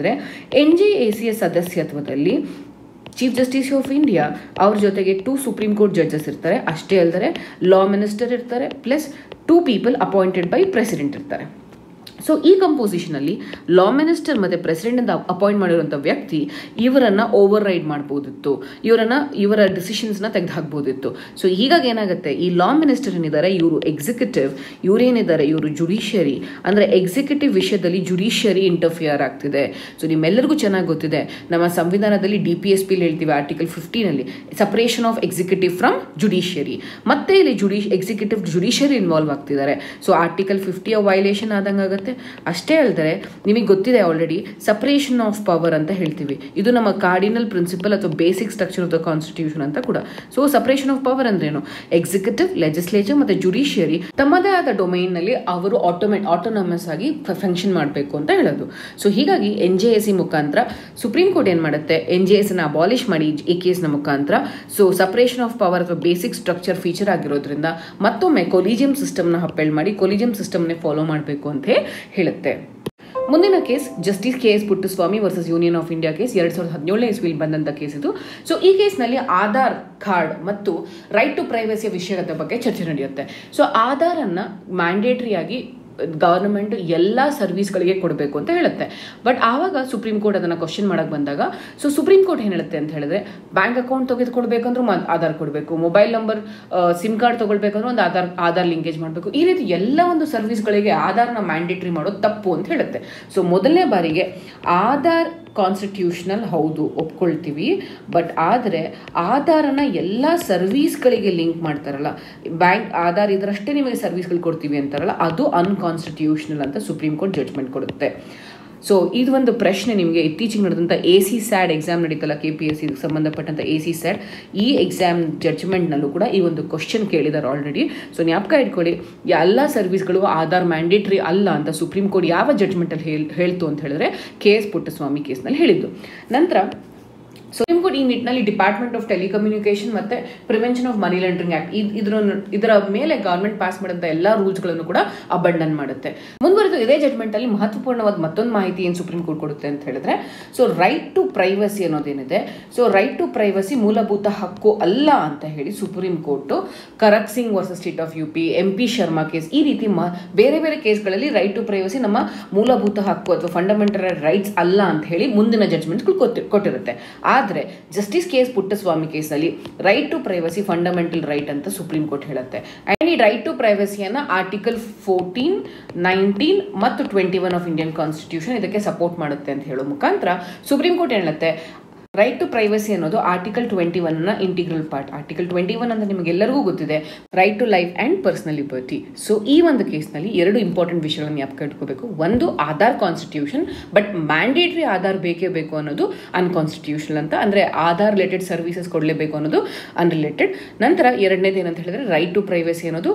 ಹೇಳಿದ್ರೆ ಎನ್ ಜೆ ಎ ಸಿಯ ಸದಸ್ಯತ್ವದಲ್ಲಿ ಚೀಫ್ ಜಸ್ಟಿಸ್ ಆಫ್ ಇಂಡಿಯಾ ಅವ್ರ ಜೊತೆಗೆ ಟೂ ಸುಪ್ರೀಂ ಕೋರ್ಟ್ ಜಡ್ಜಸ್ ಇರ್ತಾರೆ ಅಷ್ಟೇ ಅಲ್ಲದೆ ಲಾ ಮಿನಿಸ್ಟರ್ ಇರ್ತಾರೆ plus two people appointed by president ಇರ್ತಾರೆ ಸೊ ಈ ಕಂಪೋಸಿಷನಲ್ಲಿ ಲಾ ಮಿನಿಸ್ಟರ್ ಮತ್ತು ಪ್ರೆಸಿಡೆಂಟ್ ಅಪಾಯಿಂಟ್ ಮಾಡಿರುವಂಥ ವ್ಯಕ್ತಿ ಇವರನ್ನು ಓವರ್ ರೈಡ್ ಮಾಡ್ಬೋದಿತ್ತು ಇವರನ್ನು ಇವರ ಡಿಸಿಷನ್ಸ್ನ ತೆಗೆದು ಹಾಕ್ಬೋದಿತ್ತು ಸೊ ಹೀಗಾಗಿ ಏನಾಗುತ್ತೆ ಈ ಲಾ ಮಿನಿಸ್ಟರ್ ಏನಿದ್ದಾರೆ ಇವರು ಎಕ್ಸಿಕ್ಯೂಟಿವ್ ಇವರೇನಿದ್ದಾರೆ ಇವರು ಜುಡಿಷಿಯರಿ ಅಂದರೆ ಎಕ್ಸಿಕ್ಯೂಟಿವ್ ವಿಷಯದಲ್ಲಿ ಜುಡಿಷಿಯರಿ ಇಂಟರ್ಫಿಯರ್ ಆಗ್ತಿದೆ ಸೊ ನಿಮ್ಮೆಲ್ಲರಿಗೂ ಚೆನ್ನಾಗಿ ಗೊತ್ತಿದೆ ನಮ್ಮ ಸಂವಿಧಾನದಲ್ಲಿ ಡಿ ಪಿ ಎಸ್ ಪಿಲಿ ಹೇಳ್ತೀವಿ ಆರ್ಟಿಕಲ್ ಫಿಫ್ಟೀನಲ್ಲಿ separation of executive from judiciary ಮತ್ತೆ ಇಲ್ಲಿ ಜುಡಿ ಎಕ್ಸಿಕ್ಯೂಟಿವ್ ಜುಡಿಷಿಯರಿ ಇನ್ವಾಲ್ವ್ ಆಗ್ತಿದ್ದಾರೆ ಸೊ ಆರ್ಟಿಕಲ್ ಫಿಫ್ಟಿಯ ವೈಲೇಷನ್ ಆದಂಗೆ ಆಗುತ್ತೆ ಅಷ್ಟೇ ಅಲ್ಲದೆ ನಿಮಗೆ ಗೊತ್ತಿದೆ ಆಲ್ರೆಡಿ ಸಪ್ರೇಷನ್ ಆಫ್ ಪವರ್ ಅಂತ ಹೇಳ್ತೀವಿ ಇದು ನಮ್ಮ ಕಾರ್ಡಿನಲ್ ಪ್ರಿನ್ಸಿಪಲ್ ಅಥವಾ basic structure of the constitution ಅಂತ ಕೂಡ ಸೊ ಸಪ್ರೇಷನ್ ಆಫ್ ಪವರ್ ಅಂದ್ರೇನು ಎಕ್ಸಿಕ್ಯೂಟಿವ್ ಲೆಜಿಸ್ಲೇಚರ್ ಮತ್ತು ಜುಡಿಷಿಯರಿ ತಮ್ಮದೇ ಆದ ಡೊಮೈನ್ನಲ್ಲಿ ಅವರು ಆಟೋಮೇಟ್ ಆಟೋನಮಸ್ ಆಗಿ ಫಂಕ್ಷನ್ ಮಾಡಬೇಕು ಅಂತ ಹೇಳೋದು ಸೊ ಹೀಗಾಗಿ ಎನ್ ಜೆ ಎಸ್ ಸಿ ಮುಖಾಂತರ ಸುಪ್ರೀಂ ಕೋರ್ಟ್ ಏನು ಮಾಡುತ್ತೆ ಎನ್ ಜೆ ಎಸ್ ನ ಅಬಾಲಿಷ್ ಮಾಡಿ ಈ ಕೇಸ್ನ ಮುಖಾಂತರ ಸೊ ಸಪ್ರೇಷನ್ ಆಫ್ ಪವರ್ ಅಥವಾ ಬೇಸಿಕ್ ಸ್ಟ್ರಕ್ಚರ್ ಫೀಚರ್ ಆಗಿರೋದ್ರಿಂದ ಮತ್ತೊಮ್ಮೆ ಕೊಲಿಜಿಯಂ ಸಿಸ್ಟಮ್ನ ಹಪ್ಪೆಲ್ ಮಾಡಿ ಕೊಲಿಜಿಯಂ ಸಿಸ್ಟಮ್ನೇ ಫಾಲೋ ಮಾಡಬೇಕು ಅಂತ ಹೇಳುತ್ತೆ ಮುಂದಿನ case justice K S Puttaswamy versus union of India case ಎರಡು ಸಾವಿರದ ಹದಿನೇಳನೇ ಇಸ್ವಿಲಿ ಬಂದಂಥ ಕೇಸ್ ಇದು ಸೊ ಈ ಕೇಸ್ನಲ್ಲಿ ಆಧಾರ್ ಕಾರ್ಡ್ ಮತ್ತು ರೈಟ್ ಟು ಪ್ರೈವಸಿಯ ವಿಷಯದ ಬಗ್ಗೆ ಚರ್ಚೆ ನಡೆಯುತ್ತೆ ಸೊ ಆಧಾರನ್ನು ಮ್ಯಾಂಡೇಟ್ರಿಯಾಗಿ ಗವರ್ನಮೆಂಟ್ ಎಲ್ಲ ಸರ್ವಿಸ್ಗಳಿಗೆ ಕೊಡಬೇಕು ಅಂತ ಹೇಳುತ್ತೆ ಬಟ್ ಆವಾಗ ಸುಪ್ರೀಂ ಕೋರ್ಟ್ ಅದನ್ನು ಕ್ವಶನ್ ಮಾಡಕ್ಕೆ ಬಂದಾಗ ಸೊ ಸುಪ್ರೀಂ ಕೋರ್ಟ್ ಏನು ಹೇಳುತ್ತೆ ಅಂತ ಹೇಳಿದ್ರೆ ಬ್ಯಾಂಕ್ ಅಕೌಂಟ್ ತೆಗೆದುಕೊಡ್ಬೇಕಂದ್ರೂ ಆಧಾರ್ ಕೊಡಬೇಕು ಮೊಬೈಲ್ ನಂಬರ್ ಸಿಮ್ ಕಾರ್ಡ್ ತೊಗೊಳ್ಬೇಕಂದ್ರೂ ಒಂದು ಆಧಾರ್ ಆಧಾರ್ ಲಿಂಕೇಜ್ ಮಾಡಬೇಕು ಈ ರೀತಿ ಎಲ್ಲ ಒಂದು ಸರ್ವಿಸ್ಗಳಿಗೆ ಆಧಾರ್ನ ಮ್ಯಾಂಡೇಟ್ರಿ ಮಾಡೋದು ತಪ್ಪು ಅಂತ ಹೇಳುತ್ತೆ ಸೊ ಮೊದಲನೇ ಬಾರಿಗೆ ಆಧಾರ್ ಕಾನ್ಸ್ಟಿಟ್ಯೂಷನಲ್ ಹೌದು ಒಪ್ಕೊಳ್ತೀವಿ ಬಟ್ ಆದರೆ ಆಧಾರನ ಎಲ್ಲ ಸರ್ವೀಸ್ಗಳಿಗೆ ಲಿಂಕ್ ಮಾಡ್ತಾರಲ್ಲ ಬ್ಯಾಂಕ್ ಆಧಾರ್ ಇದರಷ್ಟೇ ನಿಮಗೆ ಸರ್ವಿಸ್ಗಳು ಕೊಡ್ತೀವಿ ಅಂತಾರಲ್ಲ ಅದು ಅನ್ಕಾನ್ಸ್ಟಿಟ್ಯೂಷನಲ್ ಅಂತ ಸುಪ್ರೀಂ ಕೋರ್ಟ್ ಜಡ್ಜ್ಮೆಂಟ್ ಕೊಡುತ್ತೆ ಸೊ ಇದು ಒಂದು ಪ್ರಶ್ನೆ ನಿಮಗೆ ಇತ್ತೀಚೆಗೆ ನಡೆದಂಥ ಎ ಸಿ ಸ್ಯಾಡ್ ಎಕ್ಸಾಮ್ ನಡೀತಲ್ಲ ಕೆ ಪಿ ಎಸ್ ಸಿಗೆ ಸಂಬಂಧಪಟ್ಟಂಥ ಎ ಸಿ ಸ್ಯಾಡ್ ಈ ಎಕ್ಸಾಮ್ ಜಡ್ಜ್ಮೆಂಟ್ನಲ್ಲೂ ಕೂಡ ಈ ಒಂದು ಕ್ವಶನ್ ಕೇಳಿದ್ದಾರೆ ಆಲ್ರೆಡಿ ಸೊ ಜ್ಞಾಪಕ ಇಟ್ಕೊಳ್ಳಿ ಎಲ್ಲ ಸರ್ವಿಸ್ಗಳು ಆಧಾರ್ ಮ್ಯಾಂಡೇಟ್ರಿ ಅಲ್ಲ ಅಂತ ಸುಪ್ರೀಂ ಕೋರ್ಟ್ ಯಾವ ಜಡ್ಜ್ಮೆಂಟಲ್ಲಿ ಹೇಳಿ ಹೇಳ್ತು ಅಂತ ಹೇಳಿದ್ರೆ ಕೆ ಎಸ್ ಪುಟ್ಟಸ್ವಾಮಿ ಕೇಸ್ನಲ್ಲಿ ಹೇಳಿದ್ದು ನಂತರ ಸುಪ್ರೀಂ ಕೋರ್ಟ್ ಈ ನಿಟ್ಟಿನಲ್ಲಿ ಡಿಪಾರ್ಟ್ಮೆಂಟ್ ಆಫ್ ಟೆಲಿಕಮ್ಯುನಿಕೇಶನ್ ಮತ್ತೆ prevention of money laundering act ಇದರ ಇದರ ಮೇಲೆ ಗವರ್ಮೆಂಟ್ ಪಾಸ್ ಮಾಡಿದಂಥ ಎಲ್ಲ ರೂಲ್ಸ್ಗಳನ್ನು ಕೂಡ ಅಬಂಡನ್ ಮಾಡುತ್ತೆ ಮುಂದುವರೆದು ಇದೇ ಜಡ್ಮೆಂಟ್ ಅಲ್ಲಿ ಮಹತ್ವಪೂರ್ಣವಾದ ಮತ್ತೊಂದು ಮಾಹಿತಿ ಏನು ಸುಪ್ರೀಂ ಕೋರ್ಟ್ ಕೊಡುತ್ತೆ ಅಂತ ಹೇಳಿದ್ರೆ ಸೊ ರೈಟ್ ಟು ಪ್ರೈವಸಿ ಅನ್ನೋದೇನಿದೆ ಸೊ ರೈಟ್ ಟು ಪ್ರೈವಸಿ ಮೂಲಭೂತ ಹಕ್ಕು ಅಲ್ಲ ಅಂತ ಹೇಳಿ supreme court Kharak Singh versus state of U P M P Sharma case ಈ ರೀತಿ ಮ ಬೇರೆ ಬೇರೆ ಕೇಸ್ಗಳಲ್ಲಿ ರೈಟ್ ಟು ಪ್ರೈವಸಿ ನಮ್ಮ ಮೂಲಭೂತ ಹಕ್ಕು ಅಥವಾ ಫಂಡಮೆಂಟಲ್ ರೈಟ್ಸ್ ಅಲ್ಲ ಅಂತ ಹೇಳಿ ಮುಂದಿನ ಜಡ್ಜ್ಮೆಂಟ್ಗಳು ಕೊಟ್ಟಿರುತ್ತೆ ಆದರೆ ಜಸ್ಟಿಸ್ ಕೆ ಎಸ್ ಪುಟ್ಟಸ್ವಾಮಿ ಕೇಸಲ್ಲಿ right to privacy fundamental right ಅಂತ ಸುಪ್ರೀಂ ಕೋರ್ಟ್ ಹೇಳುತ್ತೆ ಆ್ಯಂಡ್ ಈ ರೈಟ್ ಟು ಪ್ರೈವಸಿಯನ್ನು ಆರ್ಟಿಕಲ್ ಫೋರ್ಟೀನ್ ನೈನ್ಟೀನ್ ಮತ್ತು twenty one of Indian constitution ಇದಕ್ಕೆ ಸಪೋರ್ಟ್ ಮಾಡುತ್ತೆ ಅಂತ ಹೇಳೋ ಮುಖಾಂತರ ಸುಪ್ರೀಂ ಕೋರ್ಟ್ ಹೇಳುತ್ತೆ ರೈಟ್ ಟು ಪ್ರೈವಸಿ ಅನ್ನೋದು ಆರ್ಟಿಕಲ್ ಟ್ವೆಂಟಿ ಒನ್ನ integral part article twenty one ಅಂತ ನಿಮಗೆಲ್ಲರಿಗೂ ಗೊತ್ತಿದೆ right to life and personal liberty so ಈ ಒಂದು ಕೇಸ್ನಲ್ಲಿ ಎರಡು ಇಂಪಾರ್ಟೆಂಟ್ ವಿಷಯಗಳನ್ನು ಜ್ಞಾಪಕ ಇಟ್ಕೋಬೇಕು ಒಂದು Aadhaar constitution but mandatory Aadhaar ಬೇಕೇ ಬೇಕು ಅನ್ನೋದು ಅನ್ಕಾನ್ಸ್ಟಿಟ್ಯೂಷನಲ್ ಅಂತ ಅಂದರೆ ಆಧಾರ್ ರಿಲೇಟೆಡ್ ಸರ್ವಿಸಸ್ ಕೊಡಲೇಬೇಕು ಅನ್ನೋದು ಅನ್ರಿಲೇಟೆಡ್ ನಂತರ ಎರಡನೇದು ಏನಂತ ಹೇಳಿದ್ರೆ ರೈಟ್ ಟು ಪ್ರೈವಸಿ ಅನ್ನೋದು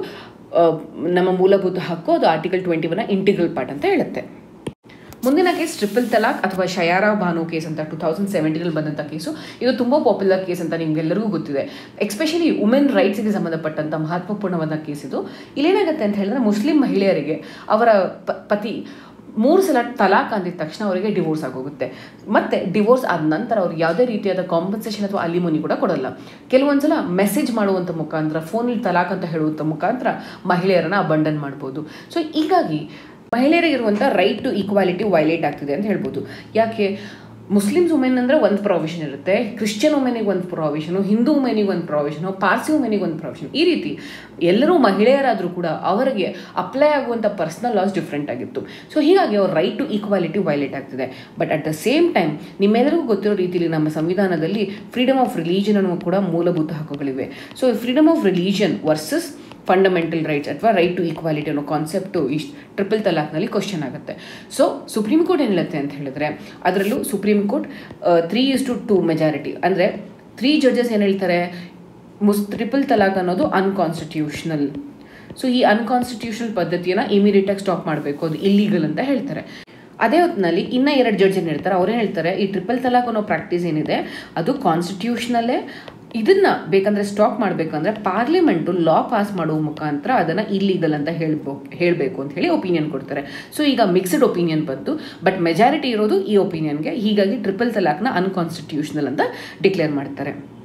ನಮ್ಮ ಮೂಲಭೂತ ಹಕ್ಕು ಅದು ಆರ್ಟಿಕಲ್ ಟ್ವೆಂಟಿ ಒನ್ನ ಇಂಟಿಗ್ರಲ್ ಪಾರ್ಟ್ ಅಂತ ಹೇಳುತ್ತೆ ಮುಂದಿನ ಕೇಸ್ ಟ್ರಿಪಲ್ ತಲಾಕ್ ಅಥವಾ ಶಯಾರಾ ಬಾನು ಕೇಸ್ ಅಂತ ಟೂ ತೌಸಂಡ್ ಸೆವೆಂಟೀನಲ್ಲಿ ಬಂದಂಥ ಕೇಸು ಇದು ತುಂಬ ಪಾಪ್ಯುಲರ್ ಕೇಸ್ ಅಂತ ನಿಮ್ಗೆಲ್ಲರಿಗೂ ಗೊತ್ತಿದೆ ಎಸ್ಪೆಷಲಿ ವುಮೆನ್ ರೈಟ್ಸ್ಗೆ ಸಂಬಂಧಪಟ್ಟಂಥ ಮಹತ್ವಪೂರ್ಣವಾದ ಕೇಸ್ ಇದು ಇಲ್ಲೇನಾಗುತ್ತೆ ಅಂತ ಹೇಳಿದ್ರೆ ಮುಸ್ಲಿಂ ಮಹಿಳೆಯರಿಗೆ ಅವರ ಪತಿ ಮೂರು ಸಲ ತಲಾಕ್ ಅಂದಿದ ತಕ್ಷಣ ಅವರಿಗೆ ಡಿವೋರ್ಸ್ ಆಗೋಗುತ್ತೆ ಮತ್ತೆ ಡಿವೋರ್ಸ್ ಆದ ನಂತರ ಅವ್ರಿಗೆ ಯಾವುದೇ ರೀತಿಯಾದ ಕಾಂಪನ್ಸೇಷನ್ ಅಥವಾ ಅಲಿಮೋನಿ ಕೂಡ ಕೊಡಲ್ಲ ಕೆಲವೊಂದ್ಸಲ ಮೆಸೇಜ್ ಮಾಡುವಂಥ ಮುಖಾಂತರ ಫೋನಲ್ಲಿ ತಲಾಕ್ ಅಂತ ಹೇಳುವಂಥ ಮುಖಾಂತರ ಮಹಿಳೆಯರನ್ನ ಅಬಂಡನ್ ಮಾಡ್ಬೋದು ಸೊ ಹೀಗಾಗಿ ಮಹಿಳೆಯರಿಗಿರುವಂಥ ರೈಟ್ ಟು ಈಕ್ವಾಲಿಟಿ ವೈಲೇಟ್ ಆಗ್ತಿದೆ ಅಂತ ಹೇಳ್ಬೋದು ಯಾಕೆ ಮುಸ್ಲಿಮ್ಸ್ ವುಮೆನ್ ಅಂದರೆ ಒಂದು ಪ್ರಾವಿಷನ್ ಇರುತ್ತೆ ಕ್ರಿಶ್ಚಿಯನ್ ವುಮೆನಿಗೆ ಒಂದು ಪ್ರಾವಿಷನು ಹಿಂದೂ ವುಮೆನಿಗೆ ಒಂದು ಪ್ರಾವಿಷನು ಪಾರ್ಸಿ ವುಮೆನಿಗೆ ಒಂದು ಪ್ರಾವಿಷನ್ ಈ ರೀತಿ ಎಲ್ಲರೂ ಮಹಿಳೆಯರಾದರೂ ಕೂಡ ಅವರಿಗೆ ಅಪ್ಲೈ ಆಗುವಂಥ ಪರ್ಸ್ನಲ್ ಲಾಸ್ ಡಿಫ್ರೆಂಟ್ ಆಗಿತ್ತು ಸೊ ಹೀಗಾಗಿ ಅವ್ರ ರೈಟ್ ಟು ಈಕ್ವಾಲಿಟಿ ವೈಲೇಟ್ ಆಗ್ತಿದೆ but at the same time ನಿಮ್ಮೆಲ್ಲರಿಗೂ ಗೊತ್ತಿರೋ ರೀತಿಯಲ್ಲಿ ನಮ್ಮ ಸಂವಿಧಾನದಲ್ಲಿ ಫ್ರೀಡಮ್ ಆಫ್ ರಿಲೀಜನ್ ಅನ್ನೋ ಕೂಡ ಮೂಲಭೂತ ಹಕ್ಕುಗಳಿವೆ so freedom of religion versus fundamental rights ಅಥವಾ ರೈಟ್ ಟು ಈಕ್ವಾಲಿಟಿ ಅನ್ನೋ ಕಾನ್ಸೆಪ್ಟು ಇಷ್ಟು ಟ್ರಿಪಲ್ ತಲಾಕ್ನಲ್ಲಿ ಕ್ವಶನ್ ಆಗುತ್ತೆ ಸೊ ಸುಪ್ರೀಂ ಕೋರ್ಟ್ ಏನು ಹೇಳುತ್ತೆ ಅಂತ ಹೇಳಿದ್ರೆ ಅದರಲ್ಲೂ supreme court three is to two majority ಅಂದರೆ ತ್ರೀ ಜಡ್ಜಸ್ ಏನು ಹೇಳ್ತಾರೆ ಮುಸ್ ಟ್ರಿಪಲ್ ತಲಾಕ್ ಅನ್ನೋದು ಅನ್ಕಾನ್ಸ್ಟಿಟ್ಯೂಷನಲ್ ಸೊ ಈ ಅನ್ಕಾನ್ಸ್ಟಿಟ್ಯೂಷನಲ್ ಪದ್ಧತಿಯನ್ನು ಇಮಿಡಿಯೇಟಾಗಿ ಸ್ಟಾಪ್ ಮಾಡಬೇಕು ಅದು ಇಲ್ಲೀಗಲ್ ಅಂತ ಹೇಳ್ತಾರೆ ಅದೇ ಹೊತ್ತಿನಲ್ಲಿ ಇನ್ನೂ ಎರಡು ಜಡ್ಜ್ ಏನು ಹೇಳ್ತಾರೆ ಅವ್ರೇನು ಹೇಳ್ತಾರೆ ಈ ಟ್ರಿಪಲ್ ತಲಾಕ್ ಅನ್ನೋ ಪ್ರಾಕ್ಟೀಸ್ ಏನಿದೆ ಅದು ಕಾನ್ಸ್ಟಿಟ್ಯೂಷನಲ್ಲೇ ಇದನ್ನ ಬೇಕಂದ್ರೆ ಸ್ಟಾಪ್ ಮಾಡಬೇಕಂದ್ರೆ ಪಾರ್ಲಿಮೆಂಟು ಲಾ ಪಾಸ್ ಮಾಡುವ ಮುಖಾಂತರ ಅದನ್ನು ಇಲ್ಲೀಗಲ್ ಅಂತ ಹೇಳ್ಬೋ ಹೇಳಬೇಕು ಅಂತ ಹೇಳಿ ಒಪಿನಿಯನ್ ಕೊಡ್ತಾರೆ ಸೊ ಈಗ ಮಿಕ್ಸ್ಡ್ ಒಪಿನಿಯನ್ ಬಂತು ಬಟ್ ಮೆಜಾರಿಟಿ ಇರೋದು ಈ ಒಪಿನಿಯನ್ಗೆ ಹೀಗಾಗಿ ಟ್ರಿಪಲ್ ತಲಾಕ್ನ ಅನ್ಕಾನ್ಸ್ಟಿಟ್ಯೂಷನಲ್ ಅಂತ ಡಿಕ್ಲೇರ್ ಮಾಡ್ತಾರೆ